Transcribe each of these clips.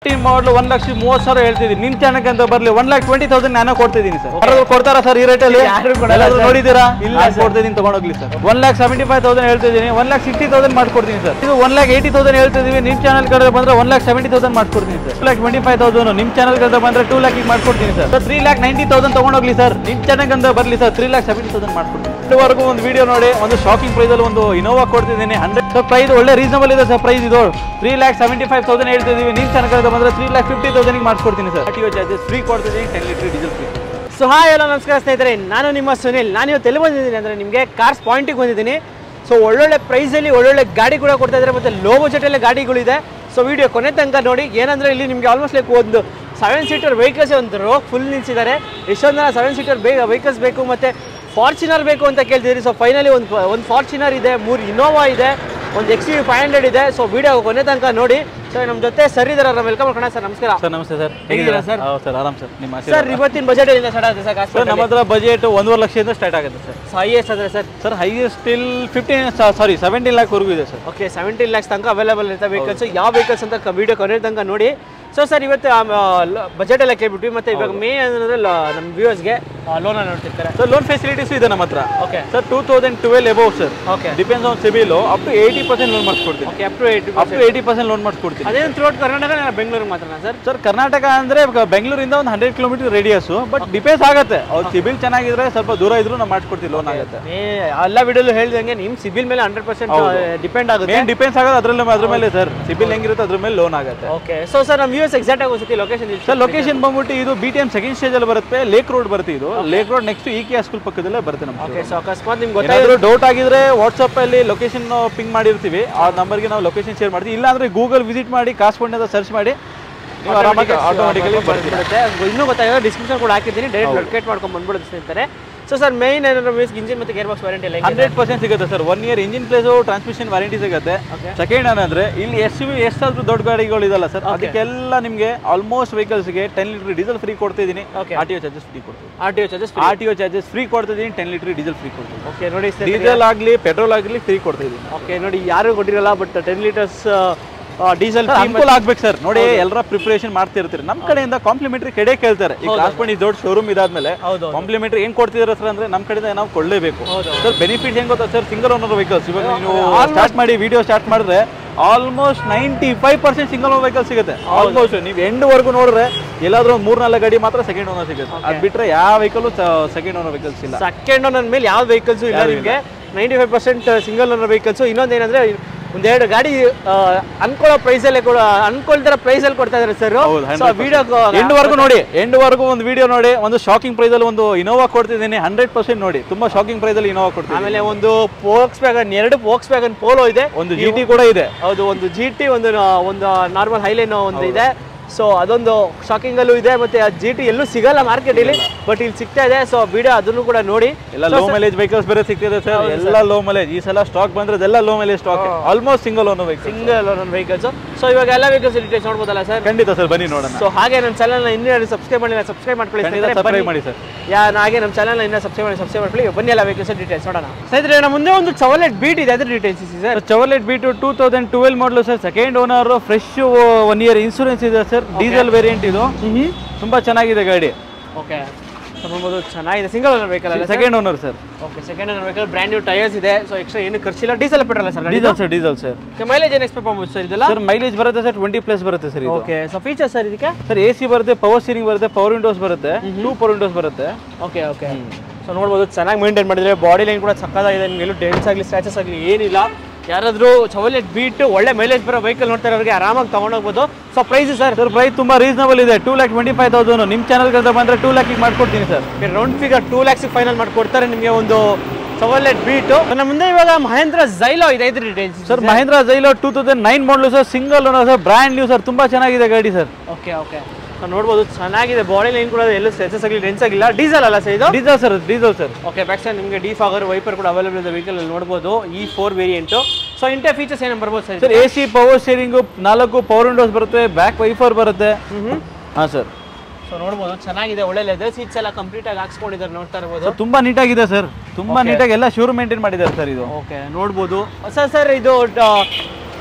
ಮಾಡಲು ಒಂದ್ ಲಕ್ಷ ಮೂವತ್ತು ಸಾವಿರ ಹೇಳ್ತಿದ್ದೀನಿ ನಿಮ್ ಚಾನಲ್ಗೆ ಅಂತ ಬರ್ಲಿ ಒನ್ ಲ್ಯಾಕ್ ಟ್ವೆಂಟಿ ತೌಸಂಡ್ ನಾನು ಕೊಡ್ತಿದ್ದೀನಿ ಸರ್ ಯಾರಾದ್ರೂ ಕೊಡ್ತಾರಾ ಸರ್ ಈ ರೇಟಲ್ಲಿ ಯಾರು ಕೊಡಲ್ಲ ಎಲ್ಲಾದ್ರೂ sir. ನೋಡಿದ್ದೀರಾ ಇಲ್ಲ ಇಲ್ಲ sir. ಕೊಡ್ತಿದ್ದೀನಿ ತಗೊಂಡೋಗ್ಲಿ sir one lakh seventy five thousand ಹೇಳ್ತಿದ್ದೀನಿ ಒನ್ ಲ್ಯಾಕ್ ಸಿಕ್ಸ್ಟಿ ತೌಸಂಡ್ ಮಾಡ್ಕೊಡ್ತೀನಿ ಸರ್ ಇದು ಒನ್ ಲ್ಯಾಕ್ ಏಯ್ಟಿ ತೌಸಂಡ್ ಹೇಳ್ತಿದ್ದೀವಿ ನಿಮ್ ಚಾನಲ್ ಕಡೆ ಬಂದ್ರೆ ಒನ್ ಲ್ಯಾಕ್ ಸೆವೆಂಟಿ ತೌಸಂಡ್ ಮಾಡ್ಕೊಡ್ತೀನಿ sir two lakh twenty five thousand ನಿಮ್ ಚಾನಲ್ ಕಡೆ ಬಂದ್ರೆ ಟೂ ಲ್ಯಾಕ್ ಮಾಡ್ಕೊಡ್ತೀನಿ sir sir three lakh ninety thousand ತಗೊಂಡೋಗ್ಲಿ ಸರ್ ನಿಮ್ ಚಾನಲ್ ಅಂತ ಬರ್ಲಿ sir three lakh seventy thousand ಮಾಡ್ಕೊಡ್ತೀನಿ ಇದುವರೆಗೂ ಒಂದು ವಿಡಿಯೋ ನೋಡಿ ಒಂದು ಶಾಕಿಂಗ್ ಪ್ರೈಸ್ ಅಲ್ಲಿ ಒಂದು ಇನೋವಾ ಕೊಡ್ತಿದ್ದೀನಿ ಹಂಡ್ರೆಡ್ ಸರ್ ಪ್ರೈಸ್ ಒಳ್ಳೆ ರೀಸನಬಲ್ ಇದೆ ಸರ್ ಪ್ರೈಸ್ ಇದು three lakh seventy five thousand ಹೇಳ್ತಿದ್ದೀವಿ ನಿಮ್ ಚಾನಲ್ ಕಡೆ ಬಂದ್ರೆ ತ್ರೀ ಲ್ಯಾಕ್ ಫಿಫ್ಟಿ ತೌಸಂಡ್ ಮಾಡ್ಕೊಡ್ತೀನಿ ಸರ್ ಆರ್ ಚಾರ್ಜಸ್ ಫ್ರೀ ಕೊಡ್ತಿದ್ದೀನಿ ten litre diesel free so hi ಎಲ್ಲ ನಮಸ್ಕಾರ ಸ್ನೇಹಿತರೆ ನಾನು ನಿಮ್ಮ ಸುನಿಲ್ ನಾನು ಇವತ್ತು ಎಲ್ಲಿ ಬಂದಿದ್ದೀನಿ ಅಂದರೆ ನಿಮಗೆ ಕಾರ್ಸ್ ಪಾಯಿಂಟಿಗೆ ಬಂದಿದ್ದೀನಿ ಸೊ ಒಳ್ಳೊಳ್ಳೆ ಪ್ರೈಸಲ್ಲಿ ಒಳ್ಳೊಳ್ಳೆ ಗಾಡಿ ಕೂಡ ಕೊಡ್ತಾ ಇದ್ದಾರೆ ಮತ್ತು ಲೋ ಬಜೆಟಲ್ಲೇ ಗಾಡಿಗಳಿದೆ ಸೊ ವಿಡಿಯೋ ಕೊನೆ ತನಕ ನೋಡಿ ಏನಂದರೆ ಇಲ್ಲಿ ನಿಮಗೆ ಆಲ್ಮೋಸ್ಟ್ ಲೈಕ್ ಒಂದು ಸೆವೆನ್ ಸೀಟರ್ ವೆಹಿಕಲ್ಸ್ ಒಂದು ರೋ ಫುಲ್ ನಿಲ್ಸಿದ್ದಾರೆ ಎಷ್ಟೊಂದು ಜನ ಸೆವೆನ್ ಸೀಟರ್ ಬೇ ವೆಹಿಕಲ್ಸ್ ಬೇಕು ಮತ್ತು ಫಾರ್ಚುನರ್ ಬೇಕು ಅಂತ ಕೇಳ್ತಿದ್ದೀರಿ ಸೊ ಫೈನಲಿ ಒಂದು ಒಂದು ಫಾರ್ಚುನರ್ ಇದೆ ಮೂರು ಇನೋವಾ ಇದೆ ಒಂದು ಎಕ್ಸ್ ಯು ಫೈವ್ ಹಂಡ್ರೆಡ್ ಇದೆ ಸೊ ವಿಡಿಯೋ ಕೊನೆ ತನಕ ನೋಡಿ ಸೊ ನಮ್ಮ ಜೊತೆ ಸರ್ ಇದ್ದಾರೆ ವೆಲ್ಕಮ್ ಮಾಡ್ಕೋಣ ಸರ್ ನಮಸ್ಕಾರ ಸರ್ ನಮಸ್ತೆ ಸರ್ ಹೇಗಿದ್ದೀರಾ sir? ಹೌದು ಸರ್ ಆರಾಮ್ ಸರ್ ನಿಮ್ಮ ಸರ್ ಇವತ್ತಿನ ಬಜೆಟ್ ಎಲ್ಲಿಂದ ಸ್ಟಾರ್ಟ್ ಆಗುತ್ತೆ ಸರ್ ಸರ್ ನಮ್ಮ ಹತ್ರ ಬಜೆಟ್ ಒಂದೂವರೆ ಲಕ್ಷದಿಂದ ಸ್ಟಾರ್ಟ್ ಆಗುತ್ತೆ ಸರ್ ಹೈಯೆಸ್ಟ್ ಅಂದರೆ sir sir highest till fifteen sorry seventeen lakh ವರೆಗೂ ಇದೆ ಸರ್ ಓಕೆ ಸೆವೆಂಟೀನ್ ಲ್ಯಾಕ್ಸ್ ತನಕ ಅವೈಲೇಬಲ್ ಇರುತ್ತೆ ವೆಹಿಕಲ್ಸ್ ಯಾವ ವೆಹಿಕಲ್ಸ್ ಅಂತ ವಿಡಿಯೋ ಕೊನೆ ತನಕ ನೋಡಿ ಸೊ ಸರ್ ಇವತ್ತು ಬಜೆಟ್ ಎಲ್ಲ ಕೇಳ್ಬಿಟ್ವಿ ಮತ್ತೆ ಇವಾಗ ಮೇನ್ ಏನಂದ್ರೆ ನಮ್ಮ ವ್ಯೂವರ್ಸ್ಗೆ ಲೋನ್ ನೋಡ್ತಿರ್ತಾರೆ ಸರ್ ಲೋನ್ ಫೆಸಿಲಿಟೀಸ್ ಇದೆ ನಮ್ಮ ಹತ್ರ okay sir two thousand twelve above sir okay depends on CIBIL up to eighty percent loan ಮಾಡಿಸ್ಕೊಡ್ತೀನಿ okay up to eighty up to eighty percent loan ಮಾಡಿಸ್ಕೊಡ್ತೀನಿ ಅದೇನು ಥ್ರೂಟ್ ಕರ್ನಾಟಕ ಬೆಂಗಳೂರಿಗೆ ಮಾತ್ರನಾ ಸರ್ ಸರ್ ಕರ್ನಾಟಕ ಅಂದ್ರೆ ಇವಾಗ ಬೆಂಗಳೂರಿಂದ ಒಂದು hundred kilometre radius but depends ಆಗುತ್ತೆ ಅವ್ರ ಸಿಬಿಲ್ ಚೆನ್ನಾಗಿದ್ರೆ ಸ್ವಲ್ಪ ದೂರ ಇದ್ರು ನಾವು ಮಾಡ್ಕೊಡ್ತೀವಿ ಲೋನ್ ಆಗುತ್ತೆ ಏ ಎಲ್ಲ ವಿಡಿಯೋಲು ಹೇಳ್ದಂಗೆ ನಿಮ್ಮ ಸಿಬಿಲ್ ಮೇಲೆ ಹಂಡ್ರೆಡ್ ಪರ್ಸೆಂಟ್ ಡಿಪೆಂಡ್ ಆಗುತ್ತೆ ಮೇನ್ ಡಿಪೆಂಡ್ಸ್ ಆಗೋದು ಅದ್ರಲ್ಲಿ ಅದ್ರ ಮೇಲೆ ಸರ್ ಸಿಬಿಲ್ ಹೆಂಗಿರುತ್ತೆ ಅದ್ರ ಮೇಲೆ ಲೋನ್ ಆಗುತ್ತೆ ಓಕೆ ಸೊ ಸರ್ ನಮ್ಮ ವ್ಯೂಸ್ ಎಕ್ಸಾಕ್ಟ್ ಆಗಿ ಒಂದ್ಸತಿ ಲೊಕೇಶನ್ ಸರ್ ಲೊಕೇಶನ್ ಬಂದ್ಬಿಟ್ಟು ಇದು B T M second stage ಅಲ್ಲಿ ಬರುತ್ತೆ ಲೇಕ್ ರೋಡ್ ಬರುತ್ತೆ ಇದು lake road next E K school ಪಕ್ಕದಲ್ಲೇ ಬರುತ್ತೆ ನಮ್ಗೆ ಓಕೆ ಸೊ ಅಕಸ್ಮಾತ್ ನಿಮ್ಗೆ ಗೊತ್ತಾಗ ಏನಾದರೂ ಡೌಟ್ ಆಗಿದ್ರೆ ವಾಟ್ಸಪ್ ಅಲ್ಲಿ ಲೊಕೇಶನ್ ಪಿಂಗ್ ಮಾಡಿರ್ತೀವಿ ಆ ನಂಬರ್ಗೆ ನಾವು ಲೊಕೇಶನ್ ಶೇರ್ ಮಾಡ್ತೀವಿ ಇಲ್ಲ ಅಂದ್ರೆ ಗೂಗಲ್ ವಿಸಿಟ್ ಮಾಡಿ ಕಾಸ್ಪೊಂಡ್ ಅಂತ ಸರ್ಚ್ ಮಾಡಿ ನೀವು ಆರಾಮಾಗಿ ಆಟೋಮೆಟಿಕಲಿ ಬರ್ತೀವಿ ಬರುತ್ತೆ ಇನ್ನೂ ಗೊತ್ತಾಗಿಲ್ಲ ಡಿಸ್ಕ್ರಿಪ್ಷನ್ ಕೂಡ ಹಾಕಿದ್ದೀನಿ ಡೈರೆಕ್ಟ್ ಲೊಕೇಟ್ ಮಾಡ್ಕೊಂಡು ಬಂದ್ಬಿಡುತ್ತೆ ಸ್ನೇಹಿತರೆ ಸೊ ಸರ್ ಮೈನ್ ಏನಾದ್ರು ಮೀನ್ಸ್ ಇಂಜಿನ್ ಮತ್ತು ಗೇರ್ ಬಾಕ್ಸ್ ವಾರಂಟಿ ಎಲ್ಲ ಹಂಡ್ರೆಡ್ ಪರ್ಸೆಂಟ್ ಸಿಗುತ್ತೆ sir one year engine plus transmission warranty ಸಿಗುತ್ತೆ Okay. ಸೆಕೆಂಡ್ ಏನಂದ್ರೆ ಇಲ್ಲಿ ಎಷ್ಟು ಎಷ್ಟಾದ್ರೂ ದೊಡ್ಡ ಗಾಡಿಗಳು ಇದಲ್ಲ ಸರ್ ಅದಕ್ಕೆಲ್ಲ ನಿಮಗೆ ಆಲ್ಮೋಸ್ಟ್ ವೆಹಿಕಲ್ಸ್ಗೆ ಟೆನ್ ಲೀಟರ್ ಡೀಸೆಲ್ ಫ್ರೀ ಕೊಡ್ತಿದ್ದೀನಿ Okay. R T O charges free ಕೊಡ್ತೀವಿ R T O charges R T O charges free ಕೊಡ್ತಿದ್ದೀನಿ ಟೆನ್ ಲೀಟರ್ ಡೀಸೆಲ್ ಫ್ರೀ ಕೊಡ್ತೀವಿ ಓಕೆ ನೋಡಿ ಸ್ನೇಹಿತರೆ ಡೀಸೆಲ್ ಆಗಲಿ ಪೆಟ್ರೋಲ್ ಆಗಲಿ ಫ್ರೀ ಕೊಡ್ತಿದ್ದೀನಿ ಓಕೆ ನೋಡಿ ಯಾರು ಕೊಟ್ಟಿರಲ್ಲ but ten litres diesel sir, ಅನುಕೂಲ ಆಗ್ಬೇಕು ಸರ್ ನೋಡಿ ಎಲ್ಲರ ಪ್ರಿಪರೇಷನ್ ಮಾಡ್ತಿರ್ತೀರಿ ನಮ್ಮ ಕಡೆಯಿಂದ ಕಾಂಪ್ಲಿಮೆಂಟರಿ ಕಡೆ ಕೇಳ್ತಾರೆ ಈಗ ಕ್ಲಾಸ್ಪಂಡ್ ಈ ದೊಡ್ಡ ಶೋರೂಮ್ ಇದಾದ್ಮೇಲೆ ಹೌದು ಕಾಂಪ್ಲಿಮೆಂಟರಿ ಏನ್ ಕೊಡ್ತಿದಾರೆ ಸರ್ ಅಂದ್ರೆ ನಮ್ಮ ಕಡೆಯಿಂದ ನಾವು ಕೊಳ್ಳೇಬೇಕು ಹೌದು. ಸರ್ ಬೆನಿಫಿಟ್ ಹೆಂಗ್ ಗೊತ್ತಾ ಸರ್ ಸಿಂಗಲ್ ಓನರ್ ವೆಹಿಕಲ್ಸ್ ಇವಾಗ ನೀವು ಸ್ಟಾರ್ಟ್ ಮಾಡಿ ವಿಡಿಯೋ ಸ್ಟಾರ್ಟ್ ಮಾಡಿದ್ರೆ almost ninety five percent single owner vehicle ಸಿಗುತ್ತೆ ಆಲ್ಮೋಸ್ಟ್ ನೀವು ಎಂಡ್ ವರ್ಗು ನೋಡಿದ್ರೆ ಎಲ್ಲಾದ್ರೂ ಒಂದು ಮೂರ್ ನಾಲ್ಕು ಗಾಡಿ ಮಾತ್ರ ಸೆಕೆಂಡ್ ಓನರ್ ಸಿಗುತ್ತೆ ಅದ್ ಬಿಟ್ರೆ ಯಾವ ವೆಹಿಕಲ್ ಸೆಕೆಂಡ್ ಓನರ್ ವೆಹಿಕಲ್ಸ್ ಇಲ್ಲ ಸೆಕೆಂಡ್ ಓನರ್ ಮೇಲೆ ಯಾವ ವೆಹಿಕಲ್ಸು ಇಲ್ಲ ನಿಮಗೆ ninety five percent single owner vehicles ಇನ್ನೊಂದು ಏನಂದ್ರೆ ಒಂದೆರಡು ಗಾಡಿ ಆ, ಅನ್ಕೊಳ್ಳೋ ಪ್ರೈಸಲ್ಲೇ ಕೂಡ ಅನ್ಕೊಳ್ತಾರ ಪ್ರೈಸಲ್ಲಿ ಕೊಡ್ತಾ ಇದ್ದಾರೆ ಸರ್ ಹೌದು ಸೊ ವಿಡಿಯೋ ಎಂಡ್ ವರ್ಗು ನೋಡಿ ಎಂಡ್ ವರ್ಗು ಒಂದು ವಿಡಿಯೋ ನೋಡಿ ಒಂದು ಶಾಕಿಂಗ್ ಪ್ರೈಸ್ ಅಲ್ಲಿ ಒಂದು ಇನೋವಾ ಕೊಡ್ತಿದ್ದೀನಿ ಹಂಡ್ರೆಡ್ ಪರ್ಸೆಂಟ್ ನೋಡಿ ತುಂಬಾ ಶಾಕಿಂಗ್ ಪ್ರೈಸ್ ಅಲ್ಲಿ ಇನೋವಾ ಕೊಡ್ತೀನಿ ಆಮೇಲೆ ಒಂದು ಪೋಕ್ಸ್ ವ್ಯಾಗನ್ ಎರಡು ಪೋಕ್ಸ್ ವ್ಯಾಗನ್ ಪೋಲೋ ಇದೆ ಒಂದು ಜಿ ಟಿ ಕೂಡ ಇದೆ ಹೌದು ಒಂದು ಜಿ ಟಿ ಒಂದು ನ- ಒಂದು ನಾರ್ಮಲ್ ಹೈಲೈನ್ ಒಂದು ಇದೆ ಸೊ ಅದೊಂದು ಶಾಕಿಂಗ್ ಅಲ್ಲೂ ಇದೆ ಮತ್ತೆ ಆ ಜಿ ಟಿ ಎಲ್ಲೂ ಸಿಗಲ್ಲ ಮಾರ್ಕೆಟ್ ಇಲ್ಲಿ ಬಟ್ ಇಲ್ಲಿ ಸಿಗ್ತಾ ಇದೆ ಸೊ ವಿಡಿಯೋ ಅದನ್ನು ಕೂಡ ನೋಡಿ ಎಲ್ಲ ಲೋ ಮೈಲೇಜ್ ವೆಹಿಕಲ್ಸ್ ಬೇರೆ ಸಿಗ್ತಿದೆ ಸರ್ ಎಲ್ಲ ಲೋ ಮೈಲೇಜ್ ಈ ಸಲ ಸ್ಟಾಕ್ ಬಂದ್ರೆ ಅದೆಲ್ಲ low mileage stock almost single owner vehicle single ನನ್ನ ವೆಹಿಕಲ್ಸ್ ಸೊ ಇವಾಗ ಎಲ್ಲ ವೆಹಿಕಲ್ಸ್ ಡೀಟೇಲ್ಸ್ ನೋಡ್ಬೋದಲ್ಲ ಸರ್ ಖಂಡಿತ ಸರ್ ಬನ್ನಿ ನೋಡೋಣ ಸೊ ಹಾಗೆ ನಮ್ಮ ಚಾನಲ್ನ ಇನ್ನೂ ಯಾರು ಸಬ್ಸ್ಕ್ರೈಬ್ ಮಾಡಿಲ್ಲ ಸಬ್ಸ್ಕ್ರೈಬ್ ಮಾಡ್ಕೊಳ್ಳಿ ಖಂಡಿತ ಸ್ನೇಹಿತರೆ. ಸಬ್ಸ್ಕ್ರೈಬ್ ಬನ್ನಿ. ಮಾಡಿ ಸರ್ ಯಾ ಹಾಗೆ ನಮ್ಮ ಚಾನಲ್ನ ಇನ್ನೂ ಸಬ್ಸ್ಕ್ರೈಬ್ ಮಾಡಿ ಸಬ್ಸ್ಕ್ರೈಬ್ ಮಾಡ್ಕೊಳ್ಳಿ ಬನ್ನಿ ಎಲ್ಲ ವೆಹಿಕಲ್ಸ್ ಡೀಟೇಲ್ಸ್ ನೋಡೋಣ ಸ್ನೇಹಿತರೆ ನಮ್ಮ ಮುಂದೆ ಒಂದು ಚವಲೆಟ್ ಬೀಟ್ ಇದೆ ಅದ್ರ ಡೀಟೇಲ್ಸ್ ಇದೆ sir Chevrolet Beat two thousand twelve model sir second owner fresh one year insurance ಇದೆ ಸರ್ ಡೀಸೆಲ್ ವೇರಿಯಂಟ್ ಇದು ತುಂಬಾ ಚೆನ್ನಾಗಿದೆ ಗಾಡಿ ಓಕೆ ನೋಡ್ಬೋದು ಚೆನ್ನಾಗಿದೆ ಸಿಂಗಲ್ ಓನರ್ ವೆಹಿಕಲ್ ಅಲ್ಲ second owner sir okay second owner vehicle brand new tyres ಇದೆ so extra ಏನು ಖರ್ಚಿಲ್ಲ diesel petrol sir diesel sir diesel sir mileage ಏನು ಎಕ್ಸ್ಪೆಕ್ಟ್ ಮಾಡ್ಬೋದು ಸರ್ ಇದೆಲ್ಲ ಸರ್ ಮೈಲೇಜ್ ಬರುತ್ತೆ ಸರ್ ಟ್ವೆಂಟಿ ಪ್ಲಸ್ ಬರುತ್ತೆ ಸರ್ ಇದು ಓಕೆ ಸೊ ಫೀಚರ್ಸ್ ಸರ್ ಇದಕ್ಕೆ ಸರ್ ಎ ಸಿ ಬರುತ್ತೆ ಪವರ್ ಸ್ಟೀರಿಂಗ್ ಬರುತ್ತೆ ಪವರ್ ವಿಂಡೋಸ್ ಬರುತ್ತೆ ಟೂ ಪವರ್ ವಿಂಡೋಸ್ ಬರುತ್ತೆ ಓಕೆ ಓಕೆ ಸೊ ನೋಡ್ಬೋದು ಚೆನ್ನಾಗಿ ಮೇಂಟೈನ್ ಮಾಡಿದ್ರೆ ಬಾಡಿ ಲೈನ್ ಕೂಡ ಸಕ್ಕತ್ತಾಗಿದೆ ನಿಮ್ಗೆ ಎಲ್ಲೂ ಡೆನ್ಸ್ ಆಗಲಿ ಸ್ಕ್ರಾಚಸ್ ಆಗಲಿ ಏನಿಲ್ಲ ಯಾರಾದರೂ ಚವಲೆಟ್ ಬೀಟ್ ಒಳ್ಳೆ ಮೈಲೇಜ್ ಬರೋ ವೆಹಿಕಲ್ ನೋಡ್ತಾ ಇರೋರಿಗೆ ಆರಾಮಾಗಿ ತೊಗೊಂಡೋಗ್ಬೋದು so price sir sir price ತುಂಬಾ ರೀಸನಬಲ್ ಇದೆ two lakh twenty five thousand ನಿಮ್ಮ ಚಾನಲ್ ಅಂತ ಬಂದ್ರೆ ಟೂ ಲ್ಯಾಕಿಗೆ ಮಾಡ್ಕೊಡ್ತೀನಿ ಸರ್ ರೌಂಡ್ ಫಿಗರ್ ಟೂ ಲ್ಯಾಕ್ಸಿಗೆ ಫೈನಲ್ ಮಾಡಿಕೊಡ್ತಾರೆ ನಿಮಗೆ ಒಂದು ಚವಲೆಟ್ ಬೀಟು ನಮ್ಮ ಮುಂದೆ ಇವಾಗ ಮಹೇಂದ್ರ ಜೈಲೋ ಇದೆ ಇದ್ರ details sir Mahindra Xylo two thousand nine model sir single owner sir brand new sir ತುಂಬಾ ಚೆನ್ನಾಗಿದೆ ಗಾಡಿ ಸರ್ ಓಕೆ ಓಕೆ ಸೊ ನೋಡ್ಬೋದು ಚೆನ್ನಾಗಿದೆ ಬಾಡಿ ಲೈನ್ ಕೂಡ ಎಲ್ಲೂ ಸ್ಟ್ರೆಚಸ್ ಆಗಲಿ ಡೆನ್ಸ್ ಆಗಿಲ್ಲ ಡೀಸೆಲ್ ಅಲ್ಲ ಸರ್ ಇದು diesel sir diesel sir okay back side ನಿಮಗೆ ಡಿ ಫಾಗರ್ ವೈಪರ್ ಕೂಡ ಅವೈಲೇಬಲ್ ಇದೆ ವೆಹಿಕಲ್ ಅಲ್ಲಿ ನೋಡ್ಬೋದು ಈ ಫೋರ್ ವೇರಿಯಂಟು ಸೊ ಇಂಟೆ ಫೀಚರ್ಸ್ ಏನೇನು ಬರ್ಬೋದು sir sir A C power steering ನಾಲ್ಕು ಪವರ್ ವಿಂಡೋಸ್ ಬರುತ್ತೆ ಬ್ಯಾಕ್ ವೈಫರ್ ಬರುತ್ತೆ ಹಾಂ ಸರ್ ಸೊ ನೋಡ್ಬೋದು ಚೆನ್ನಾಗಿದೆ ಒಳ್ಳೆ ಲೆದರ್ ಸೀಟ್ಸ್ ಎಲ್ಲ ಕಂಪ್ಲೀಟ್ ಆಗಿ ಹಾಕ್ಸ್ಕೊಂಡಿದ್ದಾರೆ ನೋಡ್ತಾ ಇರ್ಬೋದು ತುಂಬಾ ನೀಟಾಗಿದೆ ಸರ್ ತುಂಬಾ ನೀಟಾಗಿ ಎಲ್ಲ ಶೋರೂಮ್ ಮೇಂಟೈನ್ ಮಾಡಿದ್ದಾರೆ ಸರ್ ಇದು ಓಕೆ ನೋಡ್ಬೋದು ಸರ್ ಸರ್ ಇದು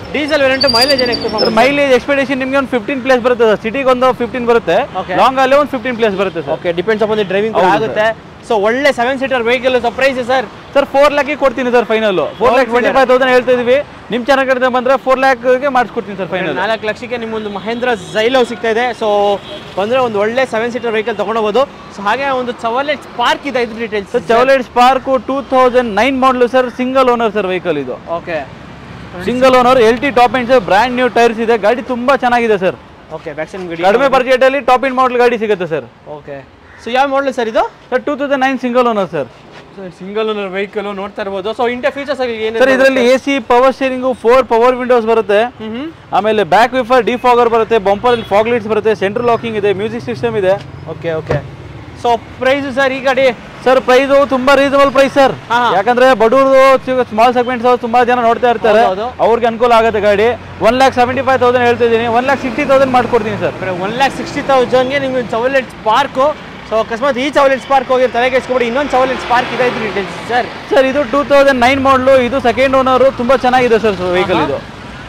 ಡೀಸೆಲ್ ವೇರಿಯಂಟ್ ಮೈಲೇಜ್ ಏನು ಎಕ್ಸ್ಪೆಕ್ಟ್ ಮೈಲೇಜ್ ಎಕ್ಸ್ಪೆಕ್ಟೇಷನ್ ನಿಮಗೆ ಒಂದು ಫಿಫ್ಟೀನ್ ಪ್ಲೇಸ್ ಬರುತ್ತೆ ಸರ್ ಸಿಟಿಗೆ ಒಂದು ಫಿಫ್ಟೀನ್ ಬರುತ್ತೆ Okay. ಲಾಂಗ್ ಅಲ್ಲಿ ಒಂದು ಫಿಫ್ಟೀನ್ ಪ್ಲೇಸ್ ಬರುತ್ತೆ sir okay depends upon the driving ಹೌದು ಆಗುತ್ತೆ ಸೊ ಒಳ್ಳೆ seven seater vehicle so price sir sir four ಲ್ಯಾಕಿಗೆ ಕೊಡ್ತೀನಿ sir final four lakh twenty five thousand ಹೇಳ್ತಾ ಇದೀವಿ ನಿಮ್ಮ ಚಾನಲ್ ಕಡೆ ಬಂದ್ರೆ ಫೋರ್ ಲ್ಯಾಕ್ಗೆ ಮಾಡಿಸ್ಕೊಡ್ತೀನಿ ಸರ್ ಫೈನಲ್ ನಾಲ್ಕು ಲಕ್ಷಕ್ಕೆ ನಿಮ್ಮೊಂದು ಮಹೇಂದ್ರ ಜೈಲೋ ಸಿಗ್ತಾ ಇದೆ ಸೊ ಬಂದರೆ ಒಂದು ಒಳ್ಳೆ ಸೆವೆನ್ ಸೀಟರ್ ವೆಹಿಕಲ್ ತೊಗೊಂಡೋಗ್ಬೋದು ಸೊ ಹಾಗೆ ಒಂದು ಚವಲೆಟ್ ಸ್ಪಾರ್ಕ್ ಇದೆ ಇದು details sir Chevrolet Spark two thousand nine model sir single owner sir vehicle ಇದು okay single owner L T top end sir brand new tyres ಇದೆ ಗಾಡಿ ತುಂಬಾ ಚೆನ್ನಾಗಿದೆ ಸರ್ ಓಕೆ ಬ್ಯಾಕ್ ಸೈಡ್ ಗಾಡಿ ಕಡಿಮೆ ಬಜೆಟ್ ಅಲ್ಲಿ ಟಾಪ್ ಇನ್ ಮಾಡಲ್ ಗಾಡಿ ಸಿಗುತ್ತೆ ಸರ್ ಓಕೆ ಸೊ ಯಾವ ಮಾಡಲ್ ಸರ್ ಇದು sir two thousand nine single owner sir single owner vehicle ನೋಡ್ತಾ ಇರ್ಬೋದು ಸೊ ಇಂಟೆ ಫೀಚರ್ಸ್ ಆಗಿ ಏನು ಸರ್ ಇದರಲ್ಲಿ A C power steering four power windows ಬರುತ್ತೆ ಹ್ಮ್ ಹ್ಮ್ ಆಮೇಲೆ ಬ್ಯಾಕ್ ವಿಫರ್ ಡಿಫಾಗರ್ ಬರುತ್ತೆ ಬಂಪರ್ ಅಲ್ಲಿ ಫಾಗ್ ಲೈಟ್ಸ್ ಬರುತ್ತೆ ಸೆಂಟ್ರಲ್ ಲಾಕಿಂಗ್ ಇದೆ ಮ್ಯೂಸಿಕ್ ಸಿಸ್ಟಮ್ ಇದೆ okay okay so price sir ಈ ಗಾಡಿ ಸರ್ ಪ್ರೈಸ್ ತುಂಬಾ ರೀಸನಬಲ್ ಪ್ರೈಸ್ ಸರ್ ಹಾ. ಯಾಕಂದ್ರೆ ಬಡವರು ಸ್ಮಾಲ್ ಸೆಗ್ಮೆಂಟ್ಸ್ ತುಂಬಾ ಜನ ನೋಡ್ತಾ ಇರ್ತಾರೆ ಹೌದು, ಅವ್ರಿಗೆ ಅನುಕೂಲ ಆಗುತ್ತೆ ಗಾಡಿ one lakh seventy five thousand ಹೇಳ್ತಾ ಇದ್ದೀನಿ ಒನ್ ಲ್ಯಾಕ್ ಸಿಕ್ಸ್ಟಿ ತೌಸಂಡ್ ಮಾಡ್ಕೊಡ್ತೀನಿ ಸರ್ ಒನ್ ಲ್ಯಾಕ್ ಸಿಕ್ಸ್ಟಿ ತೌಸಂಡ್ಗೆ ನಿಮ್ಗೆ ಚವಲೆಟ್ ಸ್ಪಾರ್ಕು ಸೊ ಅಕಸ್ಮಾತ್ ಈ ಚವಲೆಟ್ ಸ್ಪಾರ್ಕ್ ಹೋಗಿ ತಲೆಗೆ ಇಸ್ಕೊಬಿಡಿ ಇನ್ನೊಂದು ಚವಲೆಟ್ ಸ್ಪಾರ್ಕ್ ಇದೆ ಇದು ಡೀಟೇಲ್ಸ್ ಸರ್ ಸರ್ ಇದು ಟೂ ತೌಸಂಡ್ ನೈನ್ ಮಾಡಲು ಇದು ಸೆಕೆಂಡ್ ಓನರು ತುಂಬಾ ಚೆನ್ನಾಗಿದೆ ಸರ್ ವೆಹಿಕಲ್ ಇದು